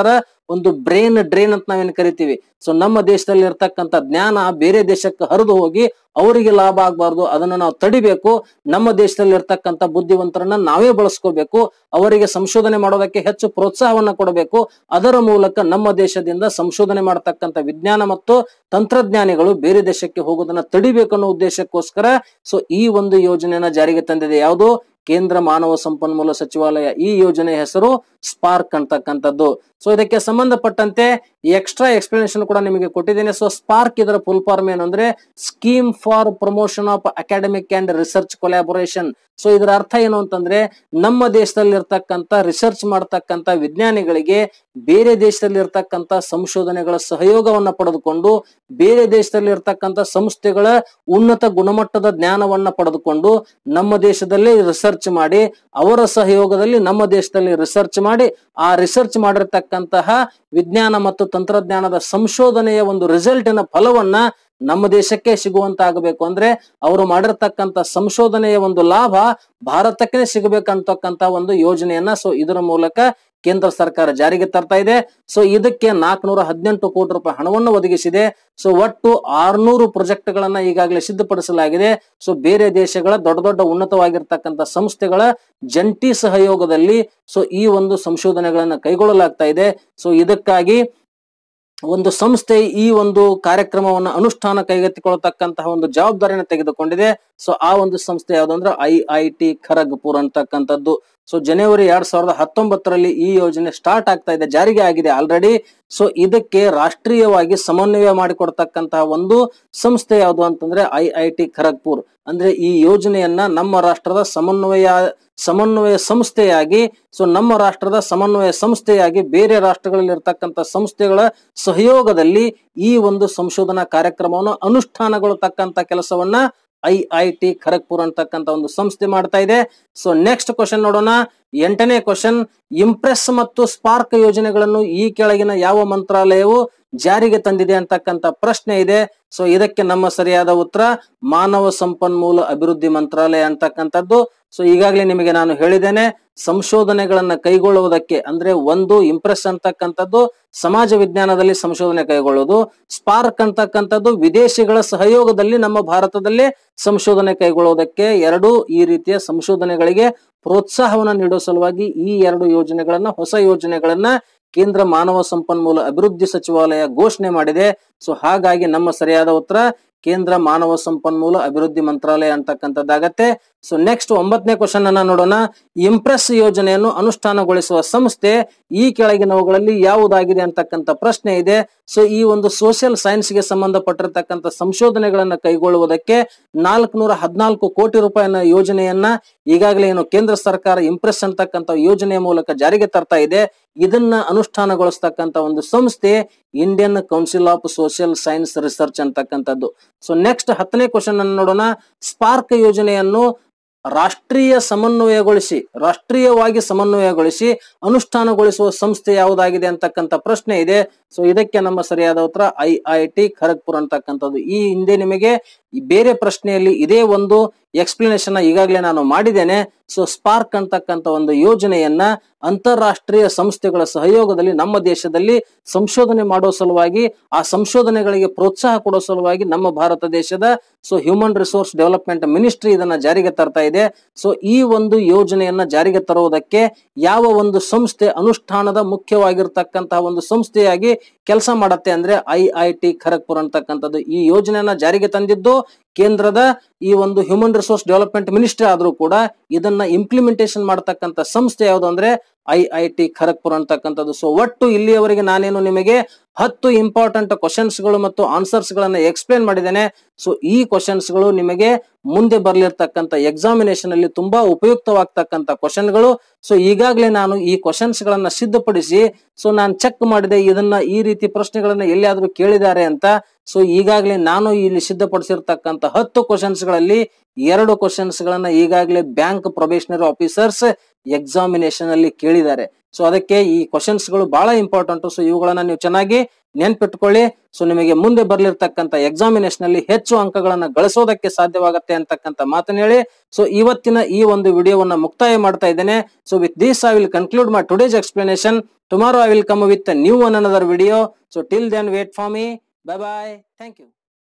ಒಂದು ಬ್ರೈನ್ ಡ್ರೈನ್ ಅಂತ ನಾವೇನ್ ಕರಿತೀವಿ ಸೊ ನಮ್ಮ ದೇಶದಲ್ಲಿ ಇರ್ತಕ್ಕಂಥ ಜ್ಞಾನ ಬೇರೆ ದೇಶಕ್ಕೆ ಹರಿದು ಹೋಗಿ ಅವರಿಗೆ ಲಾಭ ಆಗಬಾರ್ದು ಅದನ್ನ ನಾವು ತಡಿಬೇಕು ನಮ್ಮ ದೇಶದಲ್ಲಿ ಇರ್ತಕ್ಕಂಥ ಬುದ್ಧಿವಂತರನ್ನ ನಾವೇ ಬಳಸ್ಕೋಬೇಕು ಅವರಿಗೆ ಸಂಶೋಧನೆ ಮಾಡೋದಕ್ಕೆ ಹೆಚ್ಚು ಪ್ರೋತ್ಸಾಹವನ್ನ ಕೊಡಬೇಕು ಅದರ ಮೂಲಕ ನಮ್ಮ ದೇಶದಿಂದ ಸಂಶೋಧನೆ ಮಾಡತಕ್ಕಂಥ ವಿಜ್ಞಾನ ಮತ್ತು ತಂತ್ರಜ್ಞಾನಿಗಳು ಬೇರೆ ದೇಶಕ್ಕೆ ಹೋಗೋದನ್ನ ತಡಿಬೇಕು ಅನ್ನೋ ಉದ್ದೇಶಕ್ಕೋಸ್ಕರ ಸೊ ಈ ಒಂದು ಯೋಜನೆಯನ್ನ ಜಾರಿಗೆ ತಂದಿದೆ ಯಾವುದು ಕೇಂದ್ರ ಮಾನವ ಸಂಪನ್ಮೂಲ ಸಚಿವಾಲಯ ಈ ಯೋಜನೆ ಹೆಸರು ಸ್ಪಾರ್ಕ್ ಅಂತಕ್ಕಂಥದ್ದು ಸೊ ಇದಕ್ಕೆ ಸಂಬಂಧಪಟ್ಟಂತೆ ಎಕ್ಸ್ಟ್ರಾ ಎಕ್ಸ್ಪ್ಲನೇಷನ್ ಕೂಡ ನಿಮಗೆ ಕೊಟ್ಟಿದ್ದೇನೆ ಸೊ ಸ್ಪಾರ್ಕ್ ಇದರ ಫುಲ್ ಫಾರ್ಮ್ ಏನು ಅಂದ್ರೆ scheme for promotion of academic and research collaboration so ಇದರ ಅರ್ಥ ಏನು ಅಂತಂದ್ರೆ ನಮ್ಮ ದೇಶದಲ್ಲಿ ಇರ್ತಕ್ಕಂಥ ರಿಸರ್ಚ್ ಮಾಡ್ತಕ್ಕಂಥ ವಿಜ್ಞಾನಿಗಳಿಗೆ ಬೇರೆ ದೇಶದಲ್ಲಿ ಇರ್ತಕ್ಕಂಥ ಸಂಶೋಧನೆಗಳ ಸಹಯೋಗವನ್ನ ಪಡೆದುಕೊಂಡು ಬೇರೆ ದೇಶದಲ್ಲಿ ಇರ್ತಕ್ಕಂಥ ಸಂಸ್ಥೆಗಳ ಉನ್ನತ ಗುಣಮಟ್ಟದ ಜ್ಞಾನವನ್ನ ಪಡೆದುಕೊಂಡು ನಮ್ಮ ದೇಶದಲ್ಲಿ ರಿಸರ್ಚ್ ಮಾಡಿ ಅವರ ಸಹಯೋಗದಲ್ಲಿ ನಮ್ಮ ದೇಶದಲ್ಲಿ ರಿಸರ್ಚ್ ಮಾಡಿ ಆ ರಿಸರ್ಚ್ ಮಾಡಿರ್ತಕ್ಕಂತಹ ವಿಜ್ಞಾನ ಮತ್ತು ತಂತ್ರಜ್ಞಾನದ ಸಂಶೋಧನೆಯ ಒಂದು ರಿಸಲ್ಟಿನ ಫಲವನ್ನ ನಮ್ಮ ದೇಶಕ್ಕೆ ಸಿಗುವಂತಾಗಬೇಕು ಅಂದ್ರೆ ಅವರು ಮಾಡಿರ್ತಕ್ಕಂಥ ಸಂಶೋಧನೆಯ ಒಂದು ಲಾಭ ಭಾರತಕ್ಕೆ ಸಿಗಬೇಕಂತಕ್ಕಂತ ಒಂದು ಯೋಜನೆಯನ್ನ ಸೊ ಇದರ ಮೂಲಕ ಕೇಂದ್ರ ಸರ್ಕಾರ ಜಾರಿಗೆ ತರ್ತಾ ಇದೆ ಸೊ ಇದಕ್ಕೆ ನಾಲ್ಕನೂರ ಹದಿನೆಂಟು ಕೋಟಿ ರೂಪಾಯಿ ಹಣವನ್ನು ಒದಗಿಸಿದೆ ಸೊ ಒಟ್ಟು ಆರ್ನೂರು ಪ್ರಾಜೆಕ್ಟ್ ಗಳನ್ನ ಈಗಾಗಲೇ ಸಿದ್ಧಪಡಿಸಲಾಗಿದೆ ಸೊ ಬೇರೆ ದೇಶಗಳ ದೊಡ್ಡ ದೊಡ್ಡ ಉನ್ನತವಾಗಿರ್ತಕ್ಕಂಥ ಸಂಸ್ಥೆಗಳ ಜಂಟಿ ಸಹಯೋಗದಲ್ಲಿ ಸೊ ಈ ಒಂದು ಸಂಶೋಧನೆಗಳನ್ನ ಕೈಗೊಳ್ಳಲಾಗ್ತಾ ಇದೆ ಸೊ ಇದಕ್ಕಾಗಿ ಒಂದು ಸಂಸ್ಥೆ ಈ ಒಂದು ಕಾರ್ಯಕ್ರಮವನ್ನು ಅನುಷ್ಠಾನ ಕೈಗೆತ್ತಿಕೊಳ್ಳತಕ್ಕಂತಹ ಒಂದು ಜವಾಬ್ದಾರಿಯನ್ನು ತೆಗೆದುಕೊಂಡಿದೆ ಸೊ ಆ ಒಂದು ಸಂಸ್ಥೆ ಯಾವುದು ಅಂದ್ರೆ ಐ ಐ ಟಿ ಖರಗ್ಪುರ್ ಅಂತಕ್ಕಂಥದ್ದು ಸೊ ಜನವರಿ ಎರಡ್ ಸಾವಿರದ ಹತ್ತೊಂಬತ್ತರಲ್ಲಿ ಈ ಯೋಜನೆ ಸ್ಟಾರ್ಟ್ ಆಗ್ತಾ ಇದೆ ಜಾರಿಗೆ ಆಗಿದೆ ಆಲ್ರೆಡಿ ಸೊ ಇದಕ್ಕೆ ರಾಷ್ಟ್ರೀಯವಾಗಿ ಸಮನ್ವಯ ಮಾಡಿಕೊಡ್ತಕ್ಕಂತಹ ಒಂದು ಸಂಸ್ಥೆ ಯಾವುದು ಅಂತಂದ್ರೆ ಐ ಐ ಟಿ ಖರಗ್ಪುರ್ ಅಂದ್ರೆ ಈ ಯೋಜನೆಯನ್ನ ನಮ್ಮ ರಾಷ್ಟ್ರದ ಸಮನ್ವಯ ಸಮನ್ವಯ ಸಂಸ್ಥೆಯಾಗಿ ಸೊ ನಮ್ಮ ರಾಷ್ಟ್ರದ ಸಮನ್ವಯ ಸಂಸ್ಥೆಯಾಗಿ ಬೇರೆ ರಾಷ್ಟ್ರಗಳಲ್ಲಿ ಇರ್ತಕ್ಕಂಥ ಸಂಸ್ಥೆಗಳ ಸಹಯೋಗದಲ್ಲಿ ಈ ಒಂದು ಸಂಶೋಧನಾ ಕಾರ್ಯಕ್ರಮವನ್ನು ಅನುಷ್ಠಾನಗೊಳ್ಳತಕ್ಕಂತ ಕೆಲಸವನ್ನ ಐ ಐ ಟಿ ಖರಗ್ಪುರ್ ಅಂತಕ್ಕಂಥ ಒಂದು ಸಂಸ್ಥೆ ಮಾಡ್ತಾ ಇದೆ ಸೊ ನೆಕ್ಸ್ಟ್ ಕ್ವಶನ್ ನೋಡೋಣ ಎಂಟನೇ ಕ್ವಶನ್ ಇಂಪ್ರೆಸ್ ಮತ್ತು ಸ್ಪಾರ್ಕ್ ಯೋಜನೆಗಳನ್ನು ಈ ಕೆಳಗಿನ ಯಾವ ಮಂತ್ರಾಲಯವು ಜಾರಿಗೆ ತಂದಿದೆ ಅಂತಕ್ಕಂಥ ಪ್ರಶ್ನೆ ಇದೆ ಸೊ ಇದಕ್ಕೆ ನಮ್ಮ ಸರಿಯಾದ ಉತ್ತರ ಮಾನವ ಸಂಪನ್ಮೂಲ ಅಭಿವೃದ್ಧಿ ಮಂತ್ರಾಲಯ ಅಂತಕ್ಕಂಥದ್ದು ಸೊ ಈಗಾಗಲೇ ನಿಮಗೆ ನಾನು ಹೇಳಿದ್ದೇನೆ ಸಂಶೋಧನೆಗಳನ್ನ ಕೈಗೊಳ್ಳುವುದಕ್ಕೆ ಅಂದ್ರೆ ಒಂದು ಇಂಪ್ರೆಸ್ ಅಂತಕ್ಕಂಥದ್ದು ಸಮಾಜ ವಿಜ್ಞಾನದಲ್ಲಿ ಸಂಶೋಧನೆ ಕೈಗೊಳ್ಳುವುದು ಸ್ಪಾರ್ಕ್ ಅಂತಕ್ಕಂಥದ್ದು ವಿದೇಶಿಗಳ ಸಹಯೋಗದಲ್ಲಿ ನಮ್ಮ ಭಾರತದಲ್ಲಿ ಸಂಶೋಧನೆ ಕೈಗೊಳ್ಳುವುದಕ್ಕೆ ಎರಡು ಈ ರೀತಿಯ ಸಂಶೋಧನೆಗಳಿಗೆ ಪ್ರೋತ್ಸಾಹವನ್ನು ನೀಡುವ ಸಲುವಾಗಿ ಈ ಎರಡು ಯೋಜನೆಗಳನ್ನ ಹೊಸ ಯೋಜನೆಗಳನ್ನ ಕೇಂದ್ರ ಮಾನವ ಸಂಪನ್ಮೂಲ ಅಭಿವೃದ್ಧಿ ಸಚಿವಾಲಯ ಘೋಷಣೆ ಮಾಡಿದೆ ಸೊ ಹಾಗಾಗಿ ನಮ್ಮ ಸರಿಯಾದ ಉತ್ತರ ಕೇಂದ್ರ ಮಾನವ ಸಂಪನ್ಮೂಲ ಅಭಿವೃದ್ಧಿ ಮಂತ್ರಾಲಯ ಅಂತಕ್ಕಂಥದ್ದಾಗತ್ತೆ ಸೊ ನೆಕ್ಸ್ಟ್ ಒಂಬತ್ತನೇ ಕ್ವಶನ್ ಅನ್ನ ನೋಡೋಣ ಇಂಪ್ರೆಸ್ ಯೋಜನೆಯನ್ನು ಅನುಷ್ಠಾನಗೊಳಿಸುವ ಸಂಸ್ಥೆ ಈ ಕೆಳಗಿನವುಗಳಲ್ಲಿ ಯಾವುದಾಗಿದೆ ಅಂತಕ್ಕಂಥ ಪ್ರಶ್ನೆ ಇದೆ ಸೊ ಈ ಒಂದು ಸೋಷಿಯಲ್ ಸೈನ್ಸ್ಗೆ ಸಂಬಂಧಪಟ್ಟಿರ್ತಕ್ಕಂಥ ಸಂಶೋಧನೆಗಳನ್ನ ಕೈಗೊಳ್ಳುವುದಕ್ಕೆ ನಾಲ್ಕುನೂರ ಹದಿನಾಲ್ಕು ಕೋಟಿ ರೂಪಾಯಿನ ಯೋಜನೆಯನ್ನ ಈಗಾಗಲೇ ಏನು ಕೇಂದ್ರ ಸರ್ಕಾರ ಇಂಪ್ರೆಸ್ ಅಂತಕ್ಕಂಥ ಯೋಜನೆಯ ಮೂಲಕ ಜಾರಿಗೆ ತರ್ತಾ ಇದೆ ಇದನ್ನ ಅನುಷ್ಠಾನಗೊಳಿಸ್ತಕ್ಕಂಥ ಒಂದು ಸಂಸ್ಥೆ Indian council of social science research ಅಂತಕ್ಕಂಥದ್ದು ಸೊ ನೆಕ್ಸ್ಟ್ ಹತ್ತನೇ ಕ್ವಶನ್ ಅನ್ನು ನೋಡೋಣ ಸ್ಪಾರ್ಕ್ ಯೋಜನೆಯನ್ನು ರಾಷ್ಟ್ರೀಯ ಸಮನ್ವಯಗೊಳಿಸಿ ರಾಷ್ಟ್ರೀಯವಾಗಿ ಸಮನ್ವಯಗೊಳಿಸಿ ಅನುಷ್ಠಾನಗೊಳಿಸುವ ಸಂಸ್ಥೆ ಯಾವುದಾಗಿದೆ ಅಂತಕ್ಕಂಥ ಪ್ರಶ್ನೆ ಇದೆ ಸೊ ಇದಕ್ಕೆ ನಮ್ಮ ಸರಿಯಾದ ಉತ್ತರ ಐ ಐ ಟಿ ಖರಗ್ಪುರ್ ಅಂತಕ್ಕಂಥದ್ದು ಈ ಹಿಂದೆ ನಿಮಗೆ ಈ ಬೇರೆ ಪ್ರಶ್ನೆಯಲ್ಲಿ ಇದೇ ಒಂದು ಎಕ್ಸ್ಪ್ಲನೇಷನ್ ಈಗಾಗಲೇ ನಾನು ಮಾಡಿದ್ದೇನೆ ಸೊ ಸ್ಪಾರ್ಕ್ ಅಂತಕ್ಕಂಥ ಒಂದು ಯೋಜನೆಯನ್ನ ಅಂತಾರಾಷ್ಟ್ರೀಯ ಸಂಸ್ಥೆಗಳ ಸಹಯೋಗದಲ್ಲಿ ನಮ್ಮ ದೇಶದಲ್ಲಿ ಸಂಶೋಧನೆ ಮಾಡುವ ಸಲುವಾಗಿ ಆ ಸಂಶೋಧನೆಗಳಿಗೆ ಪ್ರೋತ್ಸಾಹ ಕೊಡುವ ಸಲುವಾಗಿ ನಮ್ಮ ಭಾರತ ದೇಶದ so human resource development ministry ಇದನ್ನ ಜಾರಿಗೆ ತರ್ತಾ ಇದೆ ಸೊ ಈ ಒಂದು ಯೋಜನೆಯನ್ನ ಜಾರಿಗೆ ತರುವುದಕ್ಕೆ ಯಾವ ಒಂದು ಸಂಸ್ಥೆ ಅನುಷ್ಠಾನದ ಮುಖ್ಯವಾಗಿರ್ತಕ್ಕಂತಹ ಒಂದು ಸಂಸ್ಥೆಯಾಗಿ ಕೆಲಸ ಮಾಡತ್ತೆ ಅಂದ್ರೆ ಐ ಐ ಟಿ ಖರಗ್ಪುರ್ ಅಂತಕ್ಕಂಥದ್ದು ಈ ಯೋಜನೆಯನ್ನ ಜಾರಿಗೆ ತಂದಿದ್ದು ಕೇಂದ್ರದ ಈ ಒಂದು ಹ್ಯೂಮನ್ ರಿಸೋರ್ಸ್ ಡೆವಲಪ್ಮೆಂಟ್ ಮಿನಿಸ್ಟ್ರಿ ಆದ್ರೂ ಕೂಡ ಇದನ್ನ ಇಂಪ್ಲಿಮೆಂಟೇಷನ್ ಮಾಡತಕ್ಕಂಥ ಸಂಸ್ಥೆ ಯಾವುದು ಅಂದ್ರೆ ಐ ಐ ಟಿ ಖರಗ್ಪುರ್ ಅಂತಕ್ಕಂಥದ್ದು ಸೊ ಒಟ್ಟು ಇಲ್ಲಿಯವರೆಗೆ ನಾನೇನು ನಿಮಗೆ ಹತ್ತು ಇಂಪಾರ್ಟೆಂಟ್ ಕ್ವಶನ್ಸ್ ಗಳು ಮತ್ತು ಆನ್ಸರ್ಸ್ ಗಳನ್ನ ಎಕ್ಸ್ಪ್ಲೇನ್ ಮಾಡಿದ್ದೇನೆ ಸೊ ಈ ಕ್ವಶನ್ಸ್ ಗಳು ನಿಮಗೆ ಮುಂದೆ ಬರ್ಲಿರ್ತಕ್ಕಂಥ ಎಕ್ಸಾಮಿನೇಷನ್ ಅಲ್ಲಿ ತುಂಬಾ ಉಪಯುಕ್ತವಾಗ್ತಕ್ಕಂಥ ಕ್ವಶನ್ಗಳು ಸೊ ಈಗಾಗಲೇ ನಾನು ಈ ಕ್ವಶನ್ಸ್ ಗಳನ್ನ ಸಿದ್ಧಪಡಿಸಿ ಸೊ ನಾನು ಚೆಕ್ ಮಾಡಿದೆ ಇದನ್ನ ಈ ರೀತಿ ಪ್ರಶ್ನೆಗಳನ್ನ ಎಲ್ಲಿಯಾದ್ರೂ ಕೇಳಿದ್ದಾರೆ ಅಂತ ಸೊ ಈಗಾಗಲೇ ನಾನು ಇಲ್ಲಿ ಸಿದ್ಧಪಡಿಸಿರ್ತಕ್ಕಂಥ ಹತ್ತು ಕ್ವಶನ್ಸ್ ಗಳಲ್ಲಿ ಎರಡು ಕ್ವಶನ್ಸ್ ಗಳನ್ನ ಈಗಾಗಲೇ ಬ್ಯಾಂಕ್ ಪ್ರೊಬೇಷನರಿ ಆಫೀಸರ್ಸ್ ಎಕ್ಸಾಮಿನೇಷನ್ ಅಲ್ಲಿ ಕೇಳಿದ್ದಾರೆ ಸೊ ಅದಕ್ಕೆ ಈ ಕ್ವಶನ್ಸ್ ಗಳು ಬಹಳ ಇಂಪಾರ್ಟೆಂಟ್ ಸೊ ಇವುಗಳನ್ನ ನೀವು ಚೆನ್ನಾಗಿ ನೆನ್ಪಿಟ್ಕೊಳ್ಳಿ ಸೊ ನಿಮಗೆ ಮುಂದೆ ಬರ್ಲಿರ್ತಕ್ಕಂಥ ಎಕ್ಸಾಮಿನೇಷನ್ ಅಲ್ಲಿ ಹೆಚ್ಚು ಅಂಕಗಳನ್ನ ಗಳಿಸೋದಕ್ಕೆ ಸಾಧ್ಯವಾಗುತ್ತೆ ಅಂತಕ್ಕಂಥ ಮಾತನ್ನ ಹೇಳಿ ಸೊ ಇವತ್ತಿನ ಈ ಒಂದು ವಿಡಿಯೋವನ್ನ ಮುಕ್ತಾಯ ಮಾಡ್ತಾ ಇದ್ದೇನೆ so with this I will conclude my today's explanation tomorrow I will come with new one another video so till then wait for me bye bye thank you